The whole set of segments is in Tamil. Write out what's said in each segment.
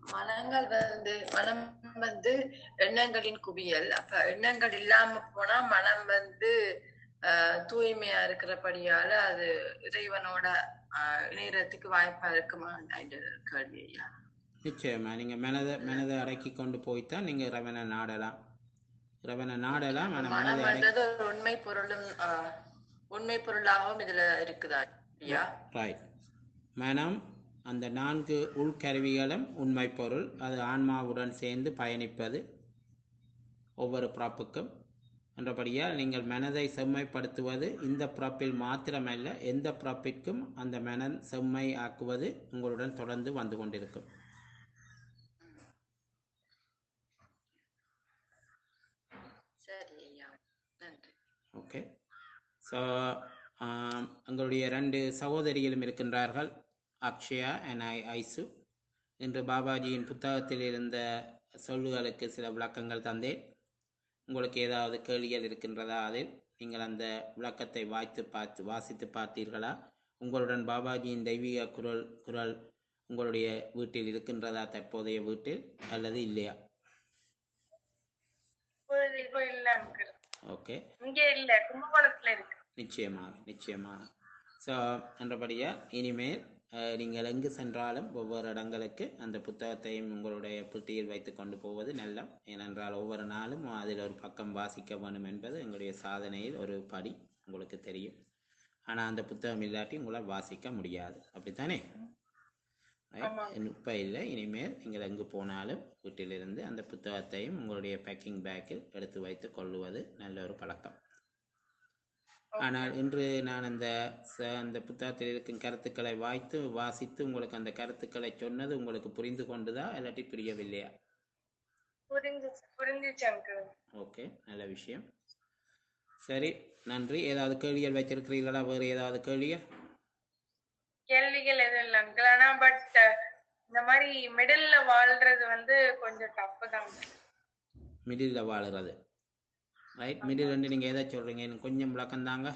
மனங்கள் வந்து மனம் வந்து எண்ணங்களின் குவியல் அப்ப எண்ணங்கள் இல்லாம போனா மனம் வந்து ஆஹ் தூய்மையா இருக்கிறபடியால அது இறைவனோட ஆஹ் இணையறதுக்கு வாய்ப்பா இருக்குமா இந்த கேள்வி ஐயா நிச்சயமா நீங்க மனதை மனதை அடக்கி கொண்டு போய்த்தான் நீங்க இறைவனை நாடலாம் இறைவனை நாடலாம் ஆனா மனதை அடக்கி மனம்ன்றது ஒரு உண்மை பொருளும் ஆஹ் உண்மை பொருளாகவும் இதுல இருக்குதா ஐயா ரைட் மனம் அந்த நான்கு உள்கருவிகளும் உண்மை பொருள் அது ஆன்மாவுடன் சேர்ந்து பயணிப்பது ஒவ்வொரு பிறப்புக்கும் என்றபடியால் நீங்கள் மனதை செம்மைப்படுத்துவது இந்த பிறப்பில் மாத்திரமல்ல எந்த பிறப்பிற்கும் அந்த மனம் செம்மை ஆக்குவது உங்களுடன் தொடர்ந்து வந்து கொண்டிருக்கும் சரி ஐயா நன்றி ஓகே ஸோ எங்களுடைய ரெண்டு சகோதரிகளும் இருக்கின்றார்கள் அக்ஷயா அண்ட் ஐ ஐசு இன்று பாபாஜியின் புத்தகத்தில் இருந்த சொல்லுகளுக்கு சில விளக்கங்கள் தந்தேன் உங்களுக்கு ஏதாவது கேள்விகள் இருக்கின்றதா அதில் நீங்கள் அந்த விளக்கத்தை வாய்த்து பார்த்து வாசித்து பார்த்தீர்களா உங்களுடன் பாபாஜியின் தெய்வீக குரல் குரல் உங்களுடைய வீட்டில் இருக்கின்றதா தற்போதைய வீட்டில் அல்லது இல்லையா இப்பொழுது இப்போ இல்ல அங்கிள் ஓகே இங்க இல்ல கும்பகோணத்துல இருக்கு நிச்சயமாக நிச்சயமாக ஸோ என்றபடியாக இனிமேல் அஹ், நீங்கள் எங்கு சென்றாலும் ஒவ்வொரு இடங்களுக்கு அந்த புத்தகத்தையும் உங்களுடைய பெட்டியில் வைத்து கொண்டு போவது நல்ல ஏனென்றால் ஒவ்வொரு நாளும் அதில் ஒரு பக்கம் வாசிக்க வேண்டும் என்பது எங்களுடைய சாதனையில் ஒரு படி உங்களுக்கு தெரியும் ஆனால் அந்த புத்தகம் இல்லாட்டி உங்களால் வாசிக்க முடியாது அப்படித்தானே ஆமா. இப்போ இல்லை இனிமேல் நீங்கள் எங்கு போனாலும் வீட்டிலிருந்து அந்த புத்தகத்தையும் உங்களுடைய பேக்கிங் பேக்கில் எடுத்து வைத்து கொள்ளுவது நல்ல ஒரு பழக்கம் ஆனால் இன்று நான் அந்த ச- அந்த புத்தகத்தில் இருக்கும் கருத்துக்களை வாய்த்து வாசித்து உங்களுக்கு அந்த கருத்துக்களை சொன்னது உங்களுக்கு புரிந்து கொண்டுதா இல்லாட்டி புரியவில்லையா புரிஞ்சிச்சு புரிஞ்சிச்சு அங்கிள் ஓகே நல்ல விஷயம் சரி நன்றி ஏதாவது கேள்விகள் வைத்திருக்கிறீர்களா வேறு ஏதாவது கேள்விகள் கேள்விகள் எதுவும் இல்ல அங்கிள் ஆனா பட் இந்த மாதிரி மிடில்ல வாழ்றது வந்து கொஞ்சம் டஃப் தான் மிடில் வாழுறது ரைட் மிடில் வந்து நீங்கள் எதை சொல்கிறீங்க எனக்கு கொஞ்சம் விளக்கம் தாங்க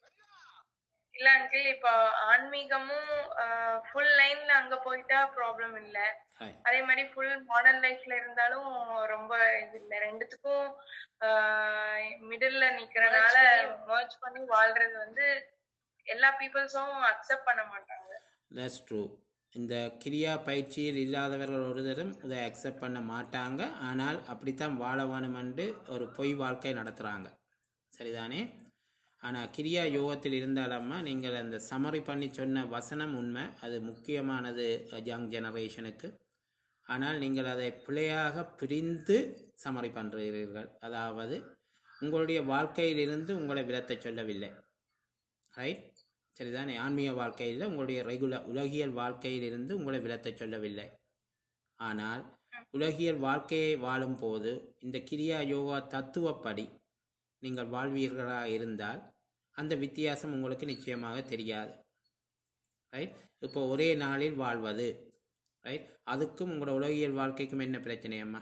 இல்ல அங்கிள் இப்போ ஆன்மீகமும் ஃபுல் லைன்ல அங்க போயிட்டா ப்ராப்ளம் இல்ல ரைட் அதே மாதிரி ஃபுல் மாடர்ன் லைஃப்ல இருந்தாலும் ரொம்ப இது இல்ல ரெண்டுத்துக்கும் மிடில்ல நிக்கிறனால மர்ஜ் பண்ணி வாழ்றது வந்து எல்லா பீப்புள்ஸும் அக்செப்ட் பண்ண மாட்டாங்க தட்ஸ் ட்ரூ இந்த கிரியா பயிற்சியில் இல்லாதவர்கள் ஒருதரும் இதை அக்செப்ட் பண்ண மாட்டாங்க ஆனால் அப்படித்தான் வாழ வேணும் என்று ஒரு பொய் வாழ்க்கை நடத்துகிறாங்க சரிதானே ஆனால் கிரியா யோகத்தில் இருந்தாலம்மா நீங்கள் அந்த சமரி பண்ணி சொன்ன வசனம் உண்மை அது முக்கியமானது யங் ஜெனரேஷனுக்கு ஆனால் நீங்கள் அதை பிழையாக பிரிந்து சமரி பண்ணுறீர்கள் அதாவது உங்களுடைய வாழ்க்கையிலிருந்து உங்களை விலத்த சொல்லவில்லை ரைட் சரிதானே ஆன்மீக வாழ்க்கையில் உங்களுடைய ரெகுலர் உலகியல் வாழ்க்கையிலிருந்து உங்களை விலத்தச் சொல்லவில்லை ஆனால் உலகியல் வாழ்க்கையை வாழும் போது இந்த கிரியா யோகா தத்துவப்படி நீங்கள் வாழ்வீர்களா இருந்தால் அந்த வித்தியாசம் உங்களுக்கு நிச்சயமாக தெரியாது ரைட் இப்போ ஒரே நாளில் வாழ்வது ரைட் அதுக்கும் உங்களோட உலகியல் வாழ்க்கைக்கும் என்ன பிரச்சனை அம்மா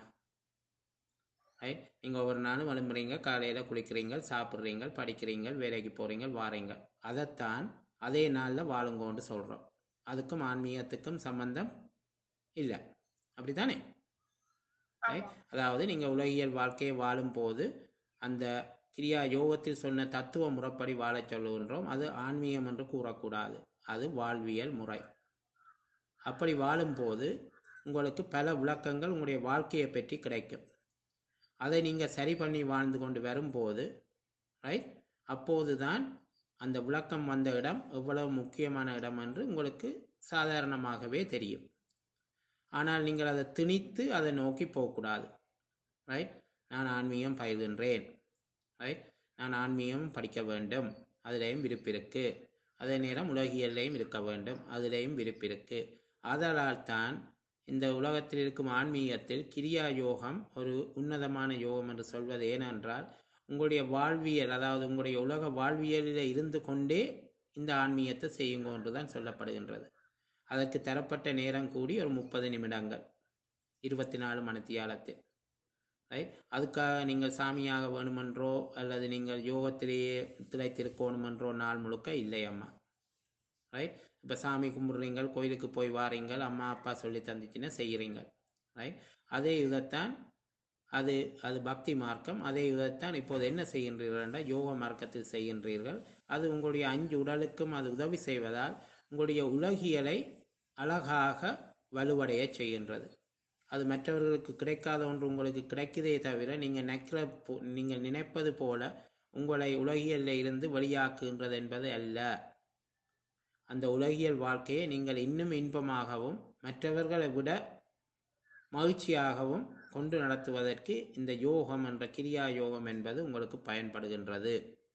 ரைட் நீங்கள் ஒவ்வொரு நாளும் எழும்புறீங்க காலையில் குளிக்கிறீங்க சாப்பிட்றீங்க படிக்கிறீங்க வேலைக்கு போகிறீங்க வாரீங்க அதைத்தான் அதே நாளில் வாழுங்கோன்னு சொல்கிறோம் அதுக்கும் ஆன்மீகத்துக்கும் சம்பந்தம் இல்லை அப்படித்தானே ரைட் அதாவது நீங்கள் உலகியல் வாழ்க்கையை வாழும்போது அந்த கிரியா யோகத்தில் சொன்ன தத்துவ முறைப்படி வாழச் சொல்லுகின்றோம் அது ஆன்மீகம் என்று கூறக்கூடாது அது வாழ்வியல் முறை அப்படி வாழும்போது உங்களுக்கு பல விளக்கங்கள் உங்களுடைய வாழ்க்கையை பற்றி கிடைக்கும் அதை நீங்கள் சரி பண்ணி வாழ்ந்து கொண்டு வரும்போது ரைட் அப்போதுதான் அந்த விளக்கம் வந்த இடம் எவ்வளவு முக்கியமான இடம் என்று உங்களுக்கு சாதாரணமாகவே தெரியும் ஆனால் நீங்கள் அதை திணித்து அதை நோக்கி போகக்கூடாது ரைட் நான் ஆன்மீகம் பயில்கின்றேன் ரைட் நான் ஆன்மீகம் படிக்க வேண்டும் அதிலேயும் விருப்பிருக்கு அதே நேரம் உலகியல்லையும் இருக்க வேண்டும் அதிலேயும் விருப்பிருக்கு அதனால் தான் இந்த உலகத்தில் இருக்கும் ஆன்மீகத்தில் கிரியா யோகம் ஒரு உன்னதமான யோகம் என்று சொல்வது ஏனென்றால் உங்களுடைய வாழ்வியல் அதாவது உங்களுடைய உலக வாழ்வியலில் இருந்து கொண்டே இந்த ஆன்மீகத்தை செய்யுங்க என்று தான் சொல்லப்படுகின்றது அதற்கு தரப்பட்ட நேரம் கூடி ஒரு முப்பது நிமிடங்கள் இருபத்தி நாலு மணித்தியாலத்தில் ரைட் அதுக்காக நீங்கள் சாமியாக வேணுமென்றோ அல்லது நீங்கள் யோகத்திலேயே திளைத்திருக்கணுமென்றோ நாள் முழுக்க இல்லை அம்மா ரைட் இப்போ சாமி கும்பிட்றீங்க கோயிலுக்கு போய் வாரீங்க அம்மா அப்பா சொல்லி தந்துச்சுன்னா செய்கிறீங்க ரைட் அதே இதைத்தான் அது அது பக்தி மார்க்கம் அதே இதைத்தான் இப்போது என்ன செய்கின்றீர்கள் என்றால் யோக மார்க்கத்தில் செய்கின்றீர்கள் அது உங்களுடைய அஞ்சு உடலுக்கும் அது உதவி செய்வதால் உங்களுடைய உலகியலை அழகாக வலுவடைய செய்கின்றது அது மற்றவர்களுக்கு கிடைக்காத ஒன்று உங்களுக்கு கிடைக்குதே தவிர நீங்கள் நினைக்கிற போ- நீங்கள் நினைப்பது போல உங்களை உலகியல்ல இருந்து வெளியாக்குகின்றது என்பது அல்ல அந்த உலகியல் வாழ்க்கையை நீங்கள் இன்னும் இன்பமாகவும் மற்றவர்களை விட மகிழ்ச்சியாகவும் கொண்டு நடத்துவதற்கு இந்த யோகம் என்ற கிரியா யோகம் என்பது உங்களுக்கு பயன்படுகின்றது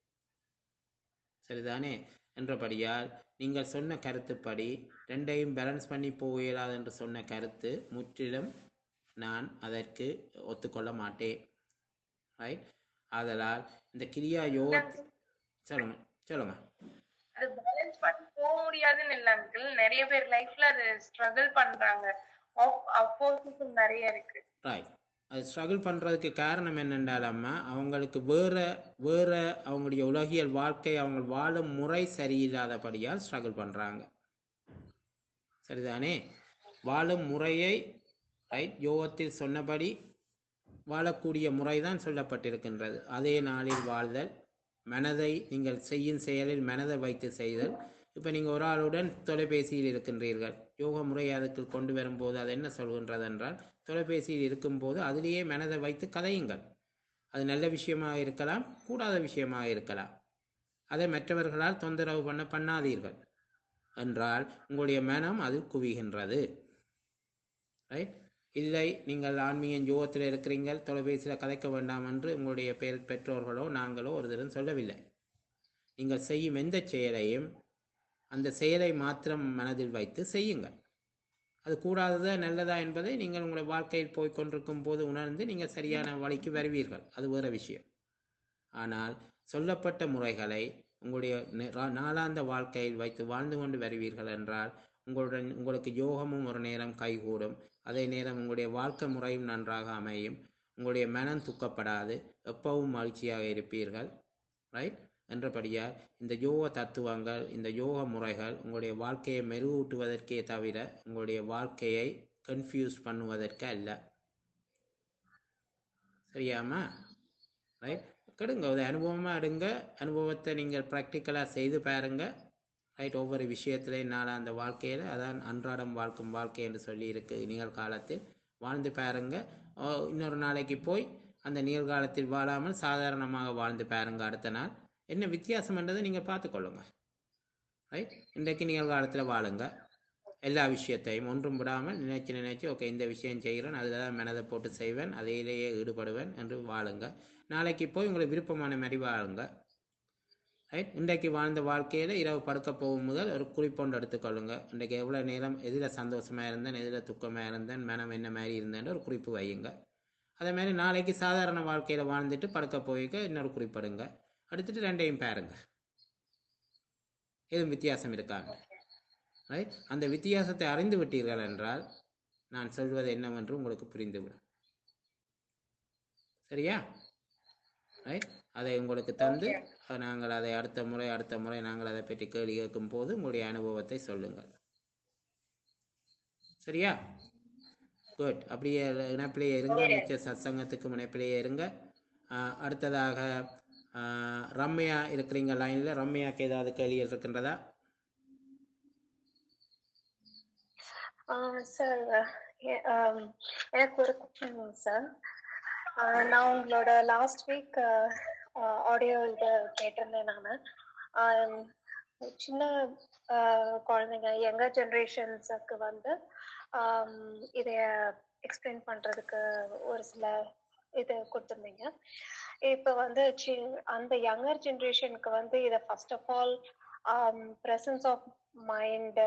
சரிதானே என்றபடியால் நீங்கள் சொன்ன கருத்துப்படி ரெண்டையும் பேலன்ஸ் பண்ணி போக இயலாது என்று சொன்ன கருத்து முற்றிலும் நான் அதற்கு ஒத்துக்கொள்ள மாட்டேன் ரைட் ஆதலால் இந்த கிரியா யோக சொல்லுங்க சொல்லுங்க அது பேலன்ஸ் பண்ணி போக முடியாதுன்னு இல்ல அங்கிள் நிறைய பேர் லைஃப்ல அது ஸ்ட்ரகிள் பண்றாங்க அப்போசிஷன் நிறைய இருக்கு ரைட் அது ஸ்ட்ரகிள் பண்ணுறதுக்கு காரணம் என்னென்றாலம்மா அவங்களுக்கு வேற வேற அவங்களுடைய உலகியல் வாழ்க்கை அவங்க வாழும் முறை சரியில்லாதபடியால் ஸ்ட்ரகிள் பண்ணுறாங்க சரிதானே வாழும் முறையை ரைட் யோகத்தில் சொன்னபடி வாழக்கூடிய முறைதான் சொல்லப்பட்டிருக்கின்றது அதே நாளில் வாழ்தல் மனதை நீங்கள் செய்யும் செயலில் மனதை வைத்து செய்தல் இப்போ நீங்கள் ஒரு ஆளுடன் தொலைபேசியில் இருக்கின்றீர்கள் யோக முறை அதுக்கு கொண்டு வரும்போது அது என்ன சொல்கின்றது என்றால் தொலைபேசியில் இருக்கும்போது அதிலேயே மனதை வைத்து கதையுங்கள் அது நல்ல விஷயமாக இருக்கலாம் கூடாத விஷயமாக இருக்கலாம் அதை மற்றவர்களால் தொந்தரவு பண்ண பண்ணாதீர்கள் என்றால் உங்களுடைய மனம் அதில் குவிகின்றது ரைட் இல்லை நீங்கள் ஆன்மீக யோகத்தில் இருக்கிறீங்கள் தொலைபேசியில் கதைக்க வேண்டாம் என்று உங்களுடைய பெ- பெற்றோர்களோ நாங்களோ ஒரு தரம் சொல்லவில்லை நீங்கள் செய்யும் எந்த செயலையும் அந்த செயலை மாத்திரம் மனதில் வைத்து செய்யுங்கள் அது கூடாததா நல்லதா என்பதை நீங்கள் உங்களுடைய வாழ்க்கையில் போய் கொண்டிருக்கும் போது உணர்ந்து நீங்கள் சரியான வழிக்கு வருவீர்கள் அது வேற விஷயம் ஆனால் சொல்லப்பட்ட முறைகளை உங்களுடைய நி- ரா- நாளாந்த வாழ்க்கையில் வைத்து வாழ்ந்து கொண்டு வருவீர்கள் என்றால் உங்களுடன் உங்களுக்கு யோகமும் ஒரு நேரம் கைகூடும் அதே நேரம் உங்களுடைய வாழ்க்கை முறையும் நன்றாக அமையும் உங்களுடைய மனம் துக்கப்படாது எப்பவும் மகிழ்ச்சியாக இருப்பீர்கள் ரைட் என்றபடியால் இந்த யோக தத்துவங்கள் இந்த யோக முறைகள் உங்களுடைய வாழ்க்கையை மெருகூட்டுவதற்கே தவிர உங்களுடைய வாழ்க்கையை கன்ஃபியூஸ் பண்ணுவதற்கு அல்ல சரியாமா ரைட் கெடுங்க ஒரு அனுபவமாக எடுங்க அனுபவத்தை நீங்கள் ப்ராக்டிக்கலாக செய்து பாருங்க ரைட் ஒவ்வொரு விஷயத்திலையும் நான் அந்த வாழ்க்கையில் அதான் அன்றாடம் வாழ்க்கும் வாழ்க்கை என்று சொல்லி இருக்கு நிகழ்காலத்தில் வாழ்ந்து பாருங்க ஓ, இன்னொரு நாளைக்கு போய் அந்த நிகழ்காலத்தில் வாழாமல் சாதாரணமாக வாழ்ந்து பாருங்க அடுத்த நாள் என்ன வித்தியாசம்ன்றதை நீங்கள் பார்த்துக்கொள்ளுங்க ரைட் இன்றைக்கு நிகழ்காலத்தில் வாழுங்க எல்லா விஷயத்தையும் ஒன்றும் விடாமல் நினைச்சு நினைச்சு ஓகே இந்த விஷயம் செய்கிறேன் அதில் தான் மனதை போட்டு செய்வேன் அதிலேயே ஈடுபடுவேன் என்று வாழுங்க நாளைக்கு போய் உங்களுக்கு விருப்பமான மாதிரி வாழுங்க ரைட் இன்றைக்கு வாழ்ந்த வாழ்க்கையில் இரவு படுக்க போகும் முதல் ஒரு குறிப்பொண்டு எடுத்துக்கொள்ளுங்க இன்றைக்கு எவ்வளோ நேரம் எதில் சந்தோஷமாக இருந்தேன் எதில் துக்கமாக இருந்தேன் மனம் என்ன மாதிரி இருந்தேன்னு ஒரு குறிப்பு வையுங்க அதே மாதிரி நாளைக்கு சாதாரண வாழ்க்கையில் வாழ்ந்துட்டு படுக்க போய்க்க இன்னொரு குறிப்பிடுங்க அடுத்துட்டு ரெண்டையும் பாருங்க எதுவும் வித்தியாசம் இருக்காங்க ரைட் அந்த வித்தியாசத்தை அறிந்து விட்டீர்கள் என்றால் நான் சொல்வது என்னவென்று உங்களுக்கு புரிந்துவிடும் சரியா ரைட் அதை உங்களுக்கு தந்து அஹ், நாங்கள் அதை அடுத்த முறை அடுத்த முறை நாங்கள் அதை பற்றி கேள்வி கேட்கும் போது உங்களுடைய அனுபவத்தை சொல்லுங்கள் சரியா குட் அப்படியே இணைப்பிலேயே இருங்க மிச்ச சத்சங்கத்துக்கு இணைப்பிலேயே இருங்க அஹ், அடுத்ததாக அஹ், ரம்யா இருக்கிறீங்க லைனில் ரம்யாக்கு ஏதாவது கேள்விகள் இருக்கின்றதா சார் எனக்கு ஒரு கொஸ்டின் சார் நான் உங்களோட லாஸ்ட் வீக் ஆடியோ இது கேட்டிருந்தேன் நான் சின்ன ஆஹ் குழந்தைங்க யங்கர் ஜென்ரேஷன்ஸுக்கு வந்து ஆம், இதைய எக்ஸ்பிளைன் பண்றதுக்கு ஒரு சில இது கொடுத்துருந்தீங்க இப்போ வந்து சி- அந்த யங்கர் ஜென்ரேஷனுக்கு வந்து இதை first of all presence of mind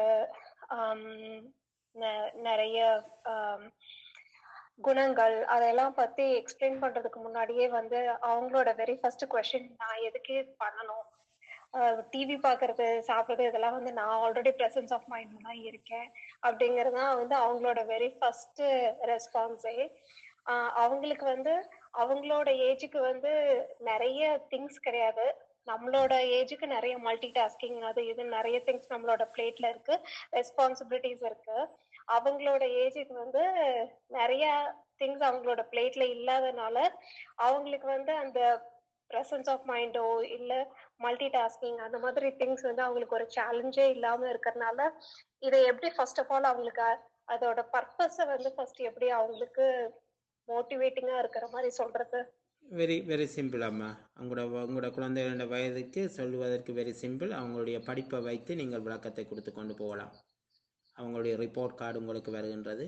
நிறைய ஆம், குணங்கள் அதெல்லாம் பத்தி எக்ஸ்பிளைன் பண்றதுக்கு முன்னாடியே வந்து அவங்களோட வெரி ஃபர்ஸ்ட் கொஸ்டின் நான் எதுக்கு இது பண்ணணும் டிவி பார்க்கறது சாப்பிடுறது இதெல்லாம் வந்து நான் ஆல்ரெடி ப்ரெசன்ஸ் ஆஃப் மைண்ட் தான் இருக்கேன் அப்படிங்கிறது தான் வந்து அவங்களோட வெரி ஃபர்ஸ்ட் ரெஸ்பான்ஸே அவங்களுக்கு வந்து அவங்களோட ஏஜுக்கு வந்து நிறைய திங்ஸ் கிடையாது நம்மளோட ஏஜுக்கு நிறைய மல்டி டாஸ்கிங் அது இது நிறைய திங்ஸ் நம்மளோட பிளேட்ல இருக்கு ரெஸ்பான்சிபிலிட்டிஸ் இருக்கு அவங்களோட ஏஜுக்கு வந்து நிறைய திங்ஸ் அவங்களோட பிளேட்ல இல்லாதனால அவங்களுக்கு வந்து அந்த பிரசன்ஸ் ஆஃப் மைண்டோ இல்ல மல்டி டாஸ்கிங் அந்த மாதிரி திங்ஸ் வந்து அவங்களுக்கு ஒரு சேலஞ்சே இல்லாம இருக்கிறதுனால இதை எப்படி ஃபர்ஸ்ட் ஆஃப் ஆல் அவங்களுக்கு அ- அதோட பர்பஸ வந்து ஃபர்ஸ்ட் எப்படி அவங்களுக்கு மோட்டிவேட்டிங்கா இருக்கிற மாதிரி சொல்றது வெரி வெரி சிம்பிள் அம்மா உங்களோட உங்களோட குழந்தைகளோட வயதுக்கு சொல்லுவதற்கு வெரி சிம்பிள் அவங்களுடைய படிப்பை வைத்து நீங்கள் விளக்கத்தை கொடுத்து கொண்டு போகலாம் அவங்களுடைய ரிப்போர்ட் கார்டு உங்களுக்கு வருகின்றது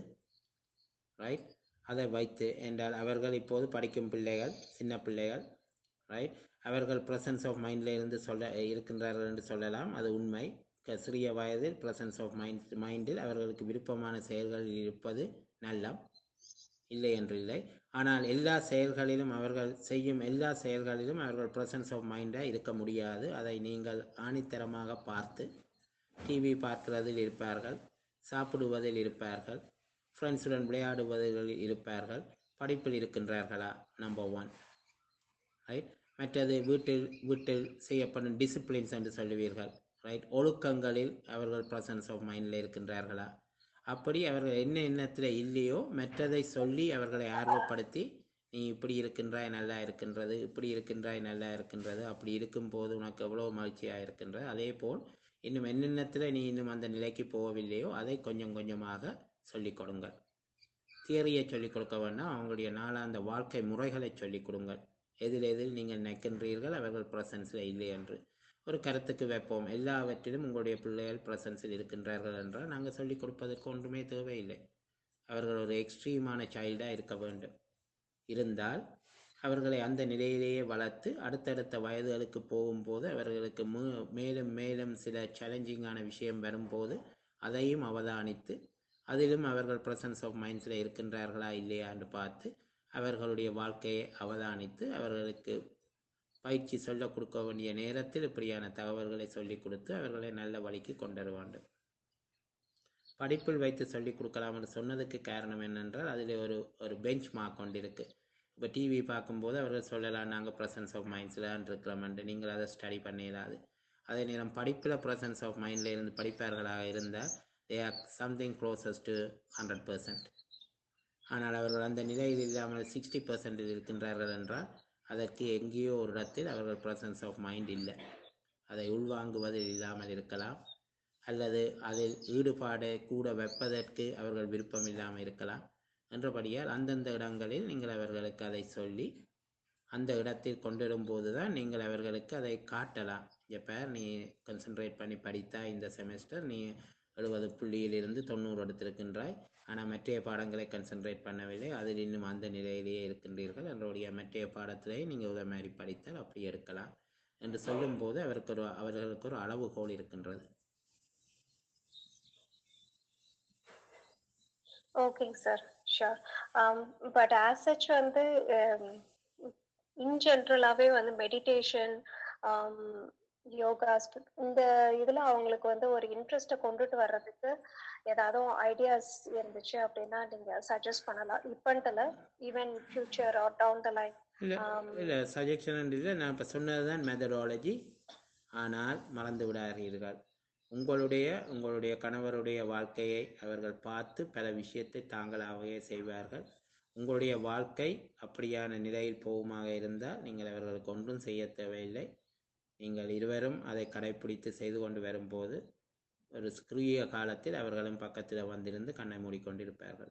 ரைட் அதை வைத்து என்றால் அவர்கள் இப்போது படிக்கும் பிள்ளைகள் சின்ன பிள்ளைகள் ரைட் அவர்கள் ப்ரெசன்ஸ் ஆஃப் மைண்டில் இருந்து சொல்ல இருக்கின்றார்கள் என்று சொல்லலாம் அது உண்மை க- சிறிய வயதில் ப்ரெசன்ஸ் ஆஃப் மைண்ட் மைண்டில் அவர்களுக்கு விருப்பமான செயல்களில் இருப்பது நல்லம் இல்லை என்று இல்லை ஆனால் எல்லா செயல்களிலும் அவர்கள் செய்யும் எல்லா செயல்களிலும் அவர்கள் ப்ரெசன்ஸ் ஆஃப் மைண்டாக இருக்க முடியாது அதை நீங்கள் ஆணித்தரமாக பார்த்து டிவி பார்க்கிறதில் இருப்பார்கள் சாப்பிடுவதில் இருப்பார்கள் ஃப்ரெண்ட்ஸுடன் விளையாடுவதில் இருப்பார்கள் படிப்பில் இருக்கின்றார்களா நம்பர் ஒன் ரைட் மற்றது வீட்டில் வீட்டில் செய்யப்படும் டிசிப்ளின்ஸ் என்று சொல்லுவீர்கள் ரைட் ஒழுக்கங்களில் அவர்கள் ப்ரெசன்ஸ் ஆஃப் மைண்டில் இருக்கின்றார்களா அப்படி அவர்கள் என்ன எண்ணத்தில் இல்லையோ மற்றதை சொல்லி அவர்களை ஆர்வப்படுத்தி நீ இப்படி இருக்கின்றாய் நல்லா இருக்கின்றது இப்படி இருக்கின்றாய் நல்லா இருக்கின்றது அப்படி இருக்கும்போது உனக்கு எவ்வளோ மகிழ்ச்சியாக இருக்கின்றது அதே போல் இன்னும் என்னென்னத்தில் நீ இன்னும் அந்த நிலைக்கு போகவில்லையோ அதை கொஞ்சம் கொஞ்சமாக சொல்லிக் கொடுங்கள் தியரியை சொல்லிக் கொடுக்க வேண்டாம் அவங்களுடைய நாளாந்த வாழ்க்கை முறைகளை சொல்லிக் கொடுங்கள் எதில் எதில் நீங்கள் நிற்கின்றீர்கள் அவர்கள் ப்ரெசன்ஸில் இல்லை என்று ஒரு கருத்துக்கு வைப்போம் எல்லாவற்றிலும் உங்களுடைய பிள்ளைகள் ப்ரெசன்ஸில் இருக்கின்றார்கள் என்றால் நாங்கள் சொல்லிக் கொடுப்பதற்கு ஒன்றுமே தேவையில்லை அவர்கள் ஒரு எக்ஸ்ட்ரீமான சைல்டாக இருக்க வேண்டும் இருந்தால் அவர்களை அந்த நிலையிலேயே வளர்த்து அடுத்தடுத்த வயதுகளுக்கு போகும்போது அவர்களுக்கு மு- மேலும் மேலும் சில சேலஞ்சிங்கான விஷயம் வரும்போது அதையும் அவதானித்து அதிலும் அவர்கள் ப்ரெசன்ஸ் ஆஃப் மைண்ட்ஸில் இருக்கின்றார்களா இல்லையா என்று பார்த்து அவர்களுடைய வாழ்க்கையை அவதானித்து அவர்களுக்கு பயிற்சி சொல்லிக் கொடுக்க வேண்டிய நேரத்தில் இப்படியான தகவல்களை சொல்லிக் கொடுத்து அவர்களை நல்ல வழிக்கு கொண்டு வர வேண்டும் படிப்பில் வைத்து சொல்லிக் கொடுக்கலாம் என்று சொன்னதுக்கு காரணம் என்னென்றால் அதில் ஒரு ஒரு பெஞ்ச் மார்க் கொண்டு இருக்கு இப்போ டிவி பார்க்கும்போது அவர்கள் சொல்லலாம் நாங்கள் ப்ரெசன்ஸ் ஆஃப் மைண்ட்ஸில் இருக்கிறோம்ட்டு நீங்கள் அதை ஸ்டடி பண்ணிடாது அதே நேரம் படிப்பில் ப்ரெசன்ஸ் ஆஃப் மைண்டில் இருந்து படிப்பார்களாக இருந்தால் they are something closes to hundred percent ஆனால் அவர்கள் அந்த நிலையில் இல்லாமல் சிக்ஸ்டி பர்சன்டில் இருக்கின்றார்கள் என்றால் அதற்கு எங்கேயோ ஒரு இடத்தில் அவர்கள் ப்ரெசன்ஸ் ஆஃப் மைண்ட் இல்லை அதை உள்வாங்குவதில் இல்லாமல் இருக்கலாம் அல்லது அதில் ஈடுபாடு கூட வைப்பதற்கு அவர்கள் விருப்பம் இல்லாமல் இருக்கலாம் என்றபடியால் அந்தந்த இடங்களில் நீங்கள் அவர்களுக்கு அதை சொல்லி அந்த இடத்தில் கொண்டு வரும்போது தான் நீங்கள் அவர்களுக்கு அதை காட்டலாம் எப்போ நீ கான்சென்ட்ரேட் பண்ணி படித்தா இந்த செமஸ்டர் நீ எழுபது புள்ளியிலிருந்து தொண்ணூறு எடுத்திருக்கின்றாய் ஆனால் மற்றைய பாடங்களை கான்சென்ட்ரேட் பண்ணவில்லை அதில் இன்னும் அந்த நிலையிலேயே இருக்கின்றீர்கள் அதனுடைய மற்றைய பாடத்திலே நீங்கள் உதவி மாதிரி படித்தால் அப்படி எடுக்கலாம் என்று சொல்லும்போது அவருக்கு ஒரு அவர்களுக்கு ஒரு அளவுகோல் இருக்கின்றது ஓகேங்க sir sure but as such வந்து இன் ஜென்ரலாவே வந்து மெடிடேஷன் யோகா இந்த இதுல அவங்களுக்கு வந்து ஒரு இன்ட்ரெஸ்ட்டை கொண்டுட்டு வர்றதுக்கு ஏதாவது ஐடியாஸ் இருந்துச்சு அப்படின்னா நீங்க சஜஸ்ட் பண்ணலாம் இப்பன்ட்டுல even future or down the line இல்லை இல்லை சஜெக்ஷன் இல்லை நான் இப்போ சொன்னது தான் மெத்தடாலஜி ஆனால் மறந்து விடாதீர்கள் உங்களுடைய உங்களுடைய கணவருடைய வாழ்க்கையை அவர்கள் பார்த்து பல விஷயத்தை தாங்களாகவே செய்வார்கள் உங்களுடைய வாழ்க்கை அப்படியான நிலையில் போகுமாக இருந்தால் நீங்கள் அவர்களுக்கு ஒன்றும் செய்ய தேவையில்லை நீங்கள் இருவரும் அதை கடைப்பிடித்து செய்து கொண்டு வரும்போது ஒரு குறுகிய காலத்தில் அவர்களும் பக்கத்தில் வந்திருந்து கண்ணை மூடிக்கொண்டிருப்பார்கள்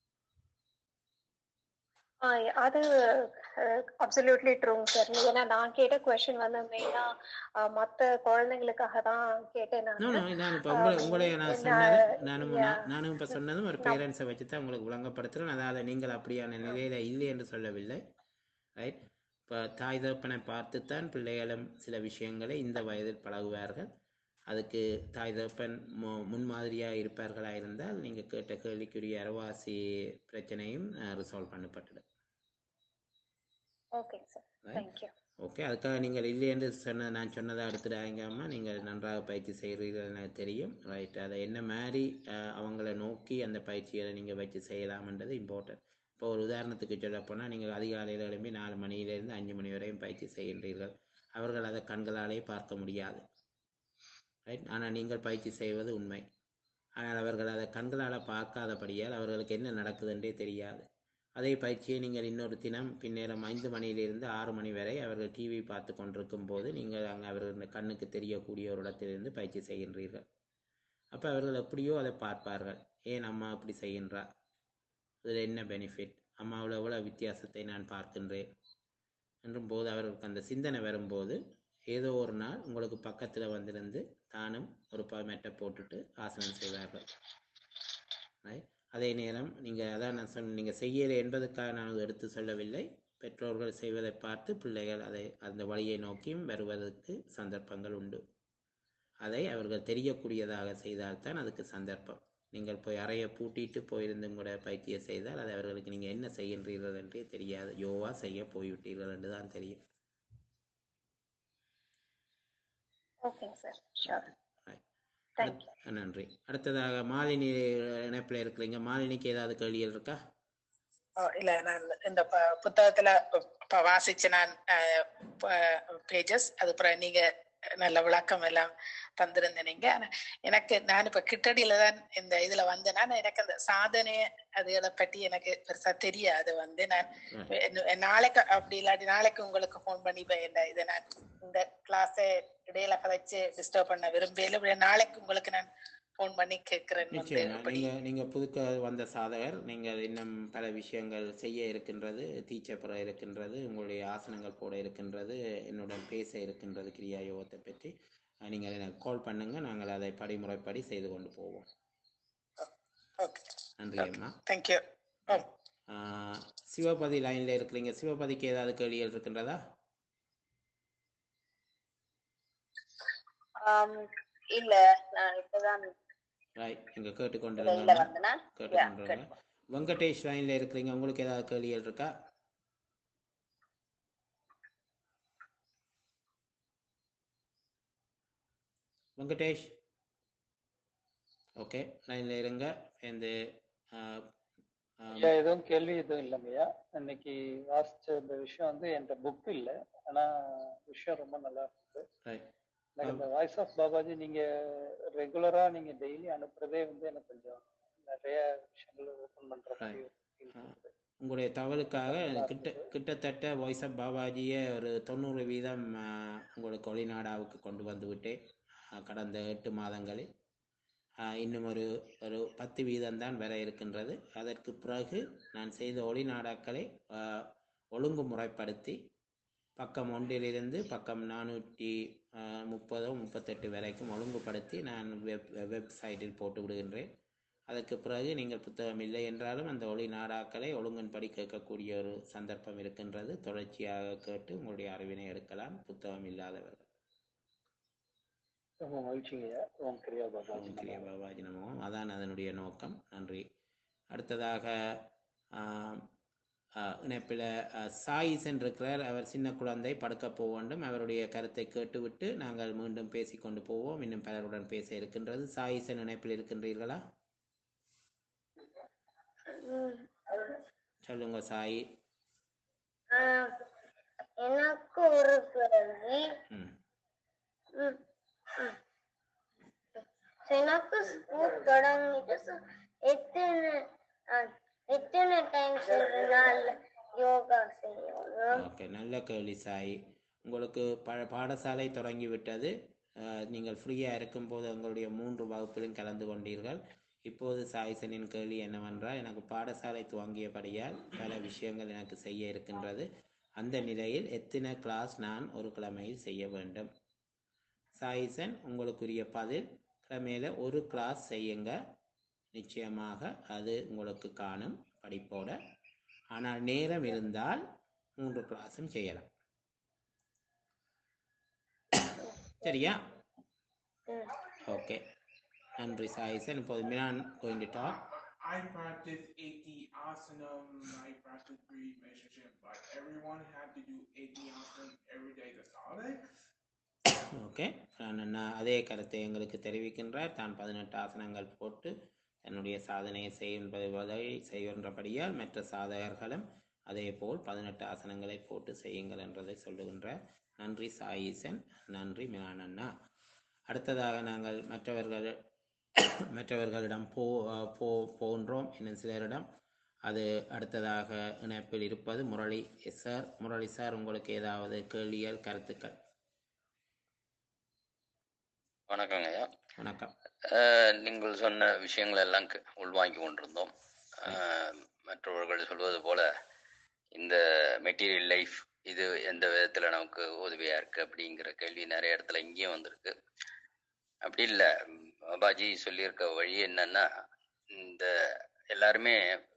அது அப்சல்யூட்லி ட்ரூங்க சார் ஏன்னா நான் கேட்ட கொஸ்டின் வந்து மெயினா மத்த குழந்தைங்களுக்காக தான் கேட்டேன் No, நான் no, நான் இப்போ உங்களை உங்களை நான் என்ன, சொன்னது நானும் yeah. நான்- நானும் இப்போ சொன்னதும் ஒரு பேரண்ட்ஸை வச்சு தான் உங்களுக்கு விளங்கப்படுத்துகிறேன் அதாவது நீங்கள் அப்படியான நிலையில இல்லை என்று சொல்லவில்லை ரைட் இப்போ தாய் தகப்பனை பார்த்துத்தான் பிள்ளைகளும் சில விஷயங்களை இந்த வயதில் பழகுவார்கள் அதுக்கு தாய் தகப்பன் மு முன்மாதிரியாக இருப்பார்களா இருந்தால் நீங்கள் கேட்ட கேள்விக்குரிய அரவாசி பிரச்சனையும் ரிசால்வ் பண்ணப்பட்டுடும் ஓகேங்க சார் Right. தேங்க்யூ ஓகே அதுக்காக நீங்கள் இல்லை என்று சொன்ன நான் சொன்னதை எடுத்துடாங்காம நீங்கள் நன்றாக பயிற்சி செய்கிறீர்கள் எனக்கு தெரியும் ரைட் அதை என்ன மாதிரி அஹ், அவங்கள நோக்கி அந்த பயிற்சிகளை நீங்கள் வச்சு செய்யலாம்ன்றது இம்பார்ட்டன்ட் இப்போ ஒரு உதாரணத்துக்கு சொல்ல போனால் நீங்கள் அதிகாலையில் எழும்பி நாலு மணியிலிருந்து அஞ்சு மணி வரையும் பயிற்சி செய்கின்றீர்கள் அவர்கள் அதை கண்களாலே பார்க்க முடியாது ரைட் ஆனால் நீங்கள் பயிற்சி செய்வது உண்மை ஆனால் அவர்கள் அதை கண்களால் பார்க்காதபடியால் அவர்களுக்கு என்ன நடக்குதுன்றே தெரியாது அதே பயிற்சியை நீங்கள் இன்னொரு தினம் பின்னேரம் ஐந்து மணியிலிருந்து ஆறு மணி வரை அவர்கள் டிவி பார்த்து கொண்டிருக்கும் போது நீங்கள் அங்கே அவர்கள் கண்ணுக்கு தெரியக்கூடிய ஒரு இடத்திலிருந்து பயிற்சி செய்கின்றீர்கள் அப்போ அவர்கள் எப்படியோ அதை பார்ப்பார்கள் ஏன் அம்மா அப்படி செய்கின்றா இதில் என்ன பெனிஃபிட் அம்மாவில் எவ்வளோ வித்தியாசத்தை நான் பார்க்கின்றேன் என்றும் போது அவர்களுக்கு அந்த சிந்தனை வரும்போது ஏதோ ஒரு நாள் உங்களுக்கு பக்கத்தில் வந்திருந்து தானும் ஒரு மெட்டை போட்டுட்டு ஆசனம் செய்வார்கள் Right? அதே நேரம் நீங்கள் அதான் நான் சொன்ன நீங்கள் செய்யலை என்பதற்காக நான் அதை எடுத்து சொல்லவில்லை பெற்றோர்கள் செய்வதை பார்த்து பிள்ளைகள் அதை அந்த வழியை நோக்கியும் வருவதற்கு சந்தர்ப்பங்கள் உண்டு அதை அவர்கள் தெரியக்கூடியதாக செய்தால்தான் அதுக்கு சந்தர்ப்பம் நீங்கள் போய் அறையை பூட்டிட்டு போயிருந்தும் கூட பயிற்சியை செய்தால் அது அவர்களுக்கு நீங்கள் என்ன செய்கின்றீர்கள் என்றே தெரியாது யோவா செய்ய போய்விட்டீர்கள் என்று தான் தெரியும் ஓகேங்க சார் ஷூர் Right. தேங்க்யூ அடுத்- நன்றி அடுத்ததாக மாலினி இணைப்பில் இருக்கிறீங்க மாலினிக்கு ஏதாவது கேள்விகள் இருக்கா ஓ, இல்ல நான் இந்த ப- புத்தகத்துல இப்ப வாசிச்ச நான் பேஜஸ் அது அப்புறம் நீங்க நல்ல விளக்கம் எல்லாம் தந்திருந்தீங்க ஆனா எனக்கு நான் இப்ப கிட்டடியில தான் இந்த இதுல வந்தேன்னா எனக்கு அந்த சாதனை அதுகளை பற்றி எனக்கு பெருசா தெரியாது வந்து நான் என்ன- நாளைக்கு அப்படி இல்லாட்டி நாளைக்கு உங்களுக்கு ஃபோன் பண்ணி இப்ப என்ன இதை நான் இந்த கிளாஸை இடையில கதைச்சு டிஸ்டர்ப் பண்ண விரும்பல நாளைக்கு உங்களுக்கு நான் ஃபோன் பண்ணி கேட்கிறேன் வந்து நிச்சயமா அப்படி நீங்க நீங்க புதுக்க வந்த சாதகர் நீங்கள் இன்னும் பல விஷயங்கள் செய்ய இருக்கின்றது டீச்சர் பெற இருக்கின்றது உங்களுடைய ஆசனங்கள் போட இருக்கின்றது என்னுடன் பேச இருக்கின்றது கிரியா யோகத்தை பற்றி அஹ் நீங்கள் எனக்கு கால் பண்ணுங்க நாங்கள் அதை படிமுறைப்படி செய்து கொண்டு போவோம் ஓகே நன்றி அம்மா தேங்க்யூ ஆஹ் சிவபதி லைன்ல இருக்கிறீங்க சிவபதிக்கு ஏதாவது கேள்விகள் இருக்கின்றதா ஆம், இல்ல நான் இப்பதான் ரைட் நீங்க இடையில கேட்டுக்கொண்டிருங்க வந்தனா கேட்டுக்கொண்டிருங்க வெங்கடேஷ் லைன்ல இருக்கிறீங்க உங்களுக்கு ஏதாவது கேள்விகள் இருக்கா வெங்கடேஷ் ஓகே லைன்ல இருங்க இந்த ஐயா எதுவும் கேள்வி எதுவும் இல்லைங்கய்யா இன்னைக்கு வாசிச்ச இந்த விஷயம் வந்து என்கிட்ட புக் இல்லை ஆனா விஷயம் ரொம்ப நல்லா இருக்கு எனக்கு இந்த வாய்ஸ் ஆஃப் பாபாஜி நீங்க ரெகுலரா நீங்க டெய்லி அனுப்புறதே வந்து எனக்கு கொஞ்சம் நிறைய விஷயங்கள் ஓபன் பண்ற மாதிரி feel பண்ணுது. உங்களுடைய தவறுக்காக நல்லா கிட்ட இருந்தது. கிட்டத்தட்ட வாய்ஸ் ஆஃப் பாபாஜியை ஒரு தொண்ணூறு வீதம் ஆஹ், உங்களுக்கு வெளிநாடாவுக்கு கொண்டு வந்து விட்டேன் ஆஹ், கடந்த எட்டு மாதங்களில் ஆஹ், இன்னும் ஒரு ஒரு பத்து வீதம் தான் வர இருக்கின்றது அதற்கு பிறகு நான் செய்த ஒளிநாடாக்களை ஆஹ், ஒழுங்குமுறைப்படுத்தி பக்கம் ஒன்றிலிருந்து பக்கம் நானூற்றி முப்பதோ முப்பத்தெட்டு வரைக்கும் ஒழுங்குபடுத்தி நான் வெப் வெப்சைட்டில் போட்டு விடுகின்றேன் அதற்கு பிறகு நீங்கள் புத்தகம் இல்லை என்றாலும் அந்த ஒளி நாடாக்களை ஒழுங்கின்படி கேட்கக்கூடிய ஒரு சந்தர்ப்பம் இருக்கின்றது தொடர்ச்சியாக கேட்டு உங்களுடைய அறிவினை எடுக்கலாம் புத்தகம் இல்லாதவர்கள் ரொம்ப மகிழ்ச்சிங்கய்யா ஓம் கிரியா பாபாஜி ஓம் கிரிய பாபாஜி நமோ அதான் அதனுடைய நோக்கம் நன்றி அடுத்ததாக ஆம், ஆ, இணைப்பில் ஆ, சாயிசன் இருக்கிறார் அவர் சின்ன குழந்தை படுக்க போக வேண்டும் அவருடைய கருத்தை கேட்டுவிட்டு நாங்கள் மீண்டும் பேசிக்கொண்டு போவோம் இன்னும் பலருடன் பேச இருக்கின்றது சாயிசன் இணைப்பில் இருக்கின்றீர்களா சொல்லுங்க சாயி ஆஹ் எனக்கு ஒரு கேள்வி ம் ம், ம். எனக்கு ஸ்கூல் தொடங்கிட்டு சு- எத்தனை ஆஹ், எத்தனை டைம்ஸ் ஒரு நாள் யோகா செய்யணும் ஓகே நல்ல கேள்வி சாய் உங்களுக்கு ப பாடசாலை தொடங்கிவிட்டது அஹ், நீங்கள் ஃப்ரீயாக இருக்கும்போது உங்களுடைய மூன்று வகுப்பிலும் கலந்து கொண்டீர்கள் இப்போது சாய்சனின் கேள்வி என்னவென்றால் எனக்கு பாடசாலை துவங்கியபடியால் பல விஷயங்கள் எனக்கு செய்ய இருக்கின்றது அந்த நிலையில் எத்தனை கிளாஸ் நான் ஒரு கிழமையில் செய்ய வேண்டும் சாயிசன் உங்களுக்குரிய பதில் கிழமையில ஒரு கிளாஸ் செய்யுங்க நிச்சயமாக அது உங்களுக்கு காணும் படிப்போட ஆனால் நேரம் இருந்தால் மூன்று கிளாஸும் செய்யலாம் சரியா ம். ஓகே நன்றி சாயிசன் இப்போது மினான் going to talk I practice 80 asanam, I practice breathe meditation, but everyone had to do 80 asanam every day to solid. Okay நான் நான் அதே கருத்தை எங்களுக்கு தெரிவிக்கின்றார் தான் பதினெட்டு ஆசனங்கள் போட்டு தன்னுடைய சாதனையை செய்யும்பதை செய்கின்றபடியால் மற்ற சாதகர்களும் அதே போல் பதினெட்டு ஆசனங்களை போட்டு செய்யுங்கள் என்றதை சொல்லுகின்றார் நன்றி சாயீசன் நன்றி மினானண்ணா அடுத்ததாக நாங்கள் மற்றவர்கள் மற்றவர்களிடம் போ அஹ், போ போன்றோம் இன்னும் சிலரிடம் அது அடுத்ததாக இணைப்பில் இருப்பது முரளி சார் முரளி சார் உங்களுக்கு ஏதாவது கேள்விகள் கருத்துக்கள் வணக்கங்க ஐயா வணக்கம் அஹ், நீங்கள் சொன்ன விஷயங்கள் எல்லாம் க- உள்வாங்கி கொண்டிருந்தோம் அஹ், மற்றவர்கள் சொல்வது போல இந்த மெட்டீரியல் லைஃப் இது எந்த விதத்துல நமக்கு உதவியா இருக்கு அப்படிங்கிற கேள்வி நிறைய இடத்துல இங்கேயும் வந்திருக்கு அப்படி இல்லை பாபாஜி சொல்லியிருக்க வழி என்னன்னா இந்த எல்லாருமே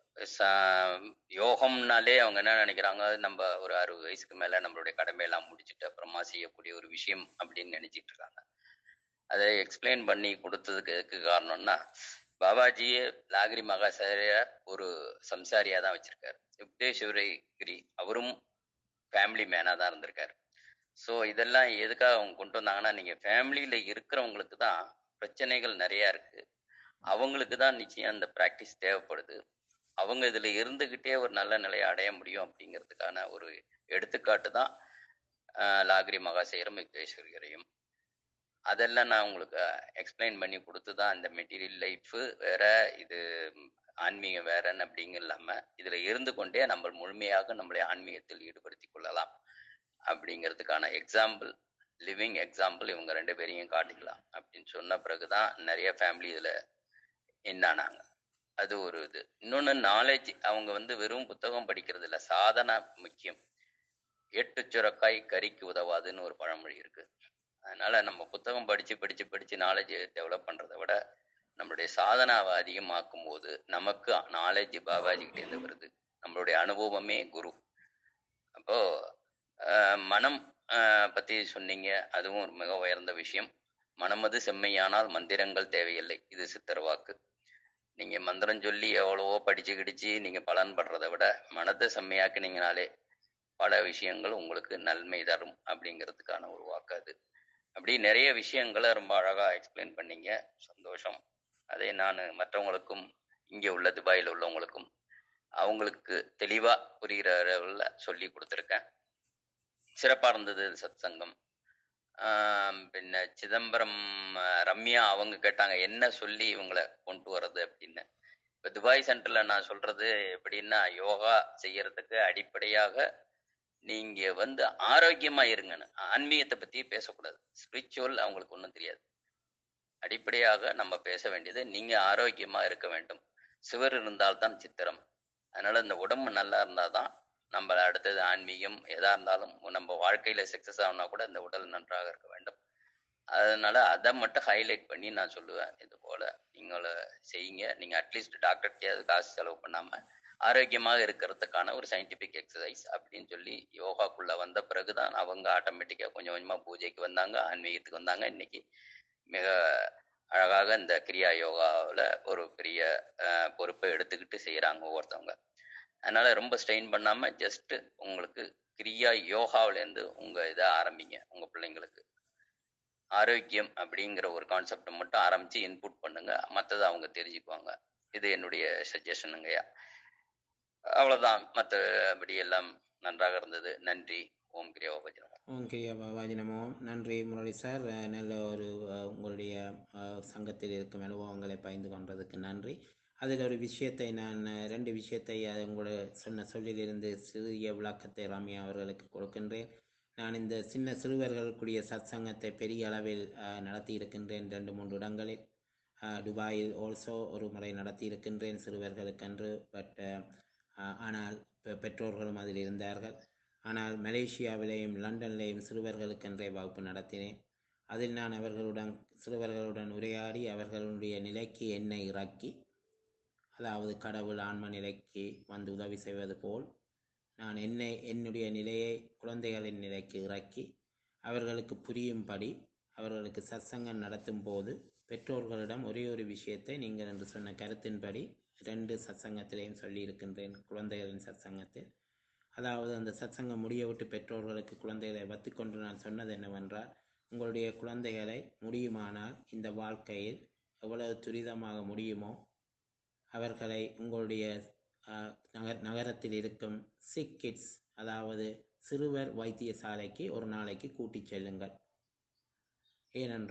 ச- யோகம்னாலே அவங்க என்ன நினைக்கிறாங்க நம்ம ஒரு அறுபது வயசுக்கு மேல நம்மளுடைய கடமையெல்லாம் முடிச்சுட்டு அப்புறமா செய்யக்கூடிய ஒரு விஷயம் அப்படின்னு நினைச்சிட்டு இருக்காங்க அதை எக்ஸ்பிளைன் பண்ணி கொடுத்ததுக்கு எதுக்கு காரணம்னா பாபாஜியே லாகிரி மகாசாரிய ஒரு சம்சாரியா தான் வச்சிருக்காரு யுக்தேஸ்வரகிரி அவரும் ஃபேமிலி மேனா தான் இருந்திருக்காரு ஸோ இதெல்லாம் எதுக்காக அவங்க கொண்டு வந்தாங்கன்னா நீங்க ஃபேமிலியில இருக்கிறவங்களுக்கு தான் பிரச்சனைகள் நிறைய இருக்கு அவங்களுக்கு தான் நிச்சயம் அந்த ப்ராக்டிஸ் தேவைப்படுது அவங்க இதுல இருந்துகிட்டே ஒரு நல்ல நிலையை அடைய முடியும் அப்படிங்கிறதுக்கான ஒரு எடுத்துக்காட்டு தான் ஆஹ், லாகிரி மகாசேரம் யுக்தேஸ்வரிகரையும் அதெல்லாம் நான் உங்களுக்கு எக்ஸ்பிளைன் பண்ணி கொடுத்து தான் இந்த மெட்டீரியல் லைஃப் வேற இது ம், ஆன்மீகம் வேறன்னு அப்படிங்க இல்லாம இதுல இருந்து கொண்டே நம்ம முழுமையாக நம்மளை ஆன்மீகத்தில் ஈடுபடுத்திக் கொள்ளலாம் அப்படிங்கிறதுக்கான எக்ஸாம்பிள் லிவிங் எக்ஸாம்பிள் இவங்க ரெண்டு பேரையும் காட்டிக்கலாம் அப்படின்னு சொன்ன பிறகுதான் நிறைய ஃபேமிலி இதுல என்னானாங்க அது ஒரு இது இன்னொன்னு நாலேஜ் அவங்க வந்து வெறும் புத்தகம் படிக்கிறது இல்ல சாதனை முக்கியம் எட்டு சுரக்காய் கறிக்கு உதவாதுன்னு ஒரு பழமொழி இருக்கு அதனால நம்ம புத்தகம் படிச்சு படிச்சு படிச்சு நாலேஜ் டெவலப் பண்றதை விட நம்மளுடைய சாதனாவை அதிகமாக்கும் போது நமக்கு நாலேஜ் பாபாஜி கிட்ட இருந்து வருது நம்மளுடைய அனுபவமே குரு அப்போ ஆஹ், மனம் ஆஹ், பத்தி சொன்னீங்க அதுவும் ஒரு மிக உயர்ந்த விஷயம் மனமது செம்மையானால் மந்திரங்கள் தேவையில்லை இது சித்தர் வாக்கு நீங்க மந்திரம் சொல்லி எவ்வளவோ படிச்சு கிடிச்சு நீங்க பலன் படுறதை விட மனத்தை செம்மையாக்குனீங்கனாலே பல விஷயங்கள் உங்களுக்கு நன்மை தரும் அப்படிங்கிறதுக்கான ஒரு வாக்கு அது அப்படி நிறைய விஷயங்களை ரொம்ப அழகா எக்ஸ்பிளைன் பண்ணீங்க சந்தோஷம் அதை நான் மற்றவங்களுக்கும் இங்கே உள்ள துபாயில் உள்ளவங்களுக்கும் அவங்களுக்கு தெளிவா புரிகிற அளவில் சொல்லி கொடுத்துருக்கேன் சிறப்பா இருந்தது சத் சங்கம் ஆஹ் பின்ன சிதம்பரம் ஆஹ் ரம்யா அவங்க கேட்டாங்க என்ன சொல்லி இவங்களை கொண்டு வர்றது அப்படின்னு இப்ப துபாய் சென்டர்ல நான் சொல்றது எப்படின்னா யோகா செய்யறதுக்கு அடிப்படையாக நீங்க வந்து ஆரோக்கியமா இருங்கன்னு ஆன்மீகத்தை பத்தி பேசக்கூடாது ஸ்பிரிச்சுவல் அவங்களுக்கு ஒன்றும் தெரியாது அடிப்படையாக நம்ம பேச வேண்டியது நீங்க ஆரோக்கியமா இருக்க வேண்டும் சிவர் இருந்தால்தான் சித்திரம் அதனால இந்த உடம்பு நல்லா இருந்தாதான் நம்ம அடுத்தது ஆன்மீகம் எதா இருந்தாலும் நம்ம வாழ்க்கையில சக்சஸ் ஆகணும்னா கூட இந்த உடல் நன்றாக இருக்க வேண்டும் அதனால அதை மட்டும் ஹைலைட் பண்ணி நான் சொல்லுவேன் இது போல நீங்கள செய்யுங்க நீங்க அட்லீஸ்ட் டாக்டர்கிட்டயாவது காசு செலவு பண்ணாம ஆரோக்கியமாக இருக்கிறதுக்கான ஒரு சயின்டிபிக் எக்ஸசைஸ் அப்படின்னு சொல்லி யோகாக்குள்ள வந்த பிறகுதான் அவங்க ஆட்டோமேட்டிக்கா கொஞ்சம் கொஞ்சமா பூஜைக்கு வந்தாங்க ஆன்மீகத்துக்கு வந்தாங்க இன்னைக்கு மிக அழகாக இந்த கிரியா யோகாவில் ஒரு பெரிய அஹ், பொறுப்பை எடுத்துக்கிட்டு செய்யறாங்க ஒவ்வொருத்தவங்க அதனால ரொம்ப ஸ்ட்ரெயின் பண்ணாம ஜஸ்ட் உங்களுக்கு கிரியா யோகாவுல இருந்து உங்க இதை ஆரம்பிங்க உங்க பிள்ளைங்களுக்கு ஆரோக்கியம் அப்படிங்கிற ஒரு கான்செப்டை மட்டும் ஆரம்பிச்சு இன்புட் பண்ணுங்க மற்றதை அவங்க தெரிஞ்சுக்குவாங்க இது என்னுடைய சஜஷனுங்கய்யா அவ்வளவுதான் மற்றபடி எல்லாம் நன்றாக இருந்தது நன்றி ஓம் கிரியா பஜனம் ஓம் கிரியா பாபாஜி நமோ நன்றி முரளி சார் அஹ் நல்ல ஒரு அஹ், உங்களுடைய அஹ், சங்கத்தில் இருக்கும் அனுபவங்களை பகிர்ந்து கொண்டதுக்கு நன்றி அதில் ஒரு விஷயத்தை நான் அஹ், ரெண்டு விஷயத்தை அது உங்களோட சொன்ன சொல்லிலிருந்து சிறிய விளக்கத்தை ரம்யா அவர்களுக்கு கொடுக்கின்றேன் நான் இந்த சின்ன சிறுவர்களுக்குரிய சத்சங்கத்தை பெரிய அளவில் அஹ், நடத்தி இருக்கின்றேன் ரெண்டு மூன்று இடங்களில் அஹ், துபாயில் ஆல்சோ ஒரு முறை நடத்தி இருக்கின்றேன் சிறுவர்களுக்கென்று பட் ஆனால் பெ- பெற்றோர்களும் அதில் இருந்தார்கள் ஆனால் மலேசியாவிலேயும் லண்டன்லேயும் சிறுவர்களுக்கென்றே வகுப்பு நடத்தினேன் அதில் நான் அவர்களுடன் சிறுவர்களுடன் உரையாடி அவர்களுடைய நிலைக்கு என்னை இறக்கி அதாவது கடவுள் ஆன்ம நிலைக்கு வந்து உதவி செய்வது போல் நான் என்னை என்னுடைய நிலையை குழந்தைகளின் நிலைக்கு இறக்கி அவர்களுக்கு புரியும்படி அவர்களுக்கு சத்சங்கம் நடத்தும் போது பெற்றோர்களிடம் ஒரே ஒரு விஷயத்தை நீங்கள் என்று சொன்ன கருத்தின்படி ரெண்டு சத்சங்கத்திலையும் சொல்லியிருக்கின்றேன் குழந்தைகளின் சத்சங்கத்தில் அதாவது அந்த சத்சங்கம் முடிய விட்டு பெற்றோர்களுக்கு குழந்தைகளை வத்துக்கொண்டு நான் சொன்னது என்னவென்றால் உங்களுடைய குழந்தைகளை முடியுமானால் இந்த வாழ்க்கையில் எவ்வளவு துரிதமாக முடியுமோ அவர்களை உங்களுடைய அஹ், நகர் நகரத்தில் இருக்கும் சிக் கிட்ஸ் அதாவது சிறுவர் வைத்தியசாலைக்கு ஒரு நாளைக்கு கூட்டிச் செல்லுங்கள் ஏனென்றால்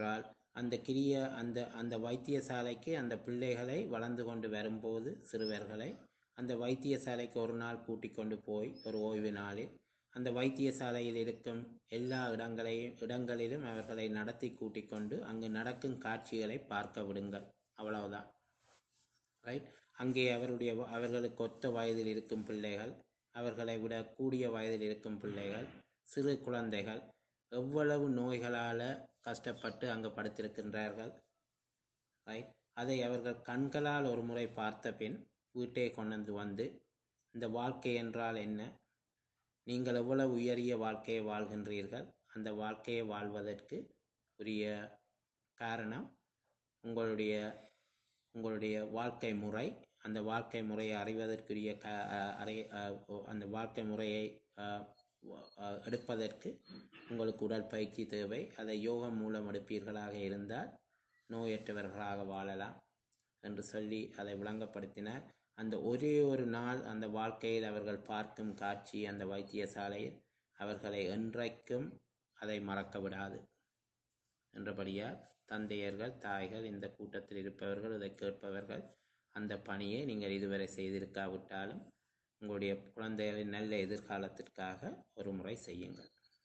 அந்த கிரிய அந்த அந்த வைத்தியசாலைக்கு அந்த பிள்ளைகளை வளர்ந்து கொண்டு வரும்போது சிறுவர்களை அந்த வைத்தியசாலைக்கு ஒரு நாள் கூட்டிக் கொண்டு போய் ஒரு ஓய்வு நாளில் அந்த வைத்தியசாலையில் இருக்கும் எல்லா இடங்களையும் இடங்களிலும் அவர்களை நடத்தி கூட்டிக் கொண்டு அங்கு நடக்கும் காட்சிகளை பார்க்க விடுங்கள் அவ்வளவுதான் ரைட் அங்கே அவருடைய அவர்களுக்கு ஒத்த வயதில் இருக்கும் பிள்ளைகள் அவர்களை விட கூடிய வயதில் இருக்கும் பிள்ளைகள் சிறு குழந்தைகள் எவ்வளவு நோய்களால் கஷ்டப்பட்டு அங்கு படுத்திருக்கின்றார்கள் ரைட் அதை அவர்கள் கண்களால் ஒரு முறை பார்த்த பின் வீட்டை கொண்டு வந்து இந்த வாழ்க்கை என்றால் என்ன நீங்கள் எவ்வளவு உயரிய வாழ்க்கையை வாழ்கின்றீர்கள் அந்த வாழ்க்கையை வாழ்வதற்கு உரிய காரணம் உங்களுடைய உங்களுடைய வாழ்க்கை முறை அந்த வாழ்க்கை முறையை அறிவதற்குரிய க அஹ் அறி அஹ் ஒ- அந்த வாழ்க்கை முறையை அஹ், வ- அஹ், எடுப்பதற்கு உங்களுக்கு உடற்பயிற்சி தேவை அதை யோகம் மூலம் எடுப்பீர்களாக இருந்தால் நோயற்றவர்களாக வாழலாம் என்று சொல்லி அதை விளங்கப்படுத்தினார் அந்த ஒரே ஒரு நாள் அந்த வாழ்க்கையில் அவர்கள் பார்க்கும் காட்சி அந்த வைத்தியசாலையில் அவர்களை என்றைக்கும் அதை மறக்க விடாது என்றபடியால் தந்தையர்கள் தாய்கள் இந்த கூட்டத்தில் இருப்பவர்கள் இதை கேட்பவர்கள் அந்த பணியை நீங்கள் இதுவரை செய்திருக்காவிட்டாலும் உங்களுடைய குழந்தைகளின் நல்ல எதிர்காலத்திற்காக ஒரு முறை செய்யுங்கள்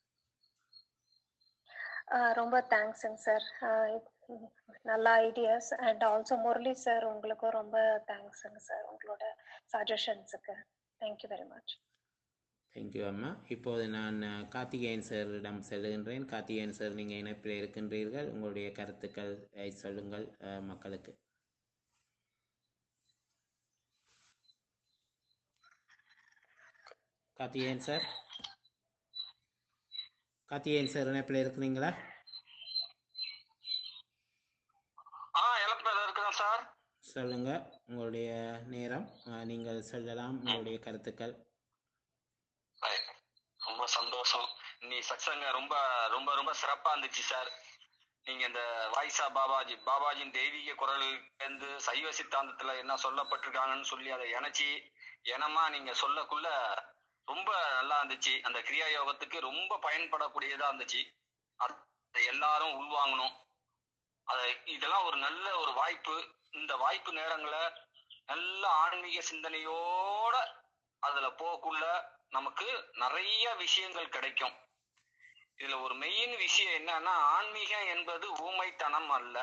ஆஹ் ரொம்ப தேங்க்ஸுங்க சார் நல்ல ideas and also Murali sir உங்களுக்கும் ரொம்ப தேங்க்ஸுங்க சார் உங்களோட சஜஷன்ஸுக்கு தேங்க்யூ வெரி மச் தேங்க்யூ அம்மா இப்போது நான் அஹ், கார்த்திகேயன் சாரிடம் செல்கின்றேன் கார்த்திகேயன் சார் நீங்கள் இணைப்பில் இருக்கின்றீர்கள் உங்களுடைய கருத்துக்கள் அஹ், சொல்லுங்கள் அஹ், மக்களுக்கு கார்த்திகேயன் சார் கார்த்திகேயன் சார் இணைப்பில் இருக்கிறீங்களா ஆ இழப்பில் இருக்கிறேன் சார் சொல்லுங்க உங்களுடைய நேரம் அஹ், நீங்கள் சொல்லலாம் உங்களுடைய கருத்துக்கள் ரொம்ப சந்தோஷம் நீ சத்சங்க ரொம்ப ரொம்ப ரொம்ப சிறப்பா இருந்துச்சு சார் நீங்க இந்த வாய்ஸா பாபாஜி பாபாஜியின் தெய்வீக குரல் இருந்து சைவ சித்தாந்தத்துல என்ன சொல்லப்பட்டிருக்காங்கன்னு சொல்லி அதை இணைச்சி இனமா நீங்க சொல்லக்குள்ள ரொம்ப நல்லா இருந்துச்சு அந்த கிரியா யோகத்துக்கு ரொம்ப பயன்படக்கூடியதா இருந்துச்சு அதை எல்லாரும் உள்வாங்கணும் அத இதெல்லாம் ஒரு நல்ல ஒரு வாய்ப்பு இந்த வாய்ப்பு நேரங்களை நல்ல ஆன்மீக சிந்தனையோட அதுல போகக்குள்ள நமக்கு நிறைய விஷயங்கள் கிடைக்கும் இதுல ஒரு மெயின் விஷயம் என்னன்னா ஆன்மீகம் என்பது ஊமைத்தனம் அல்ல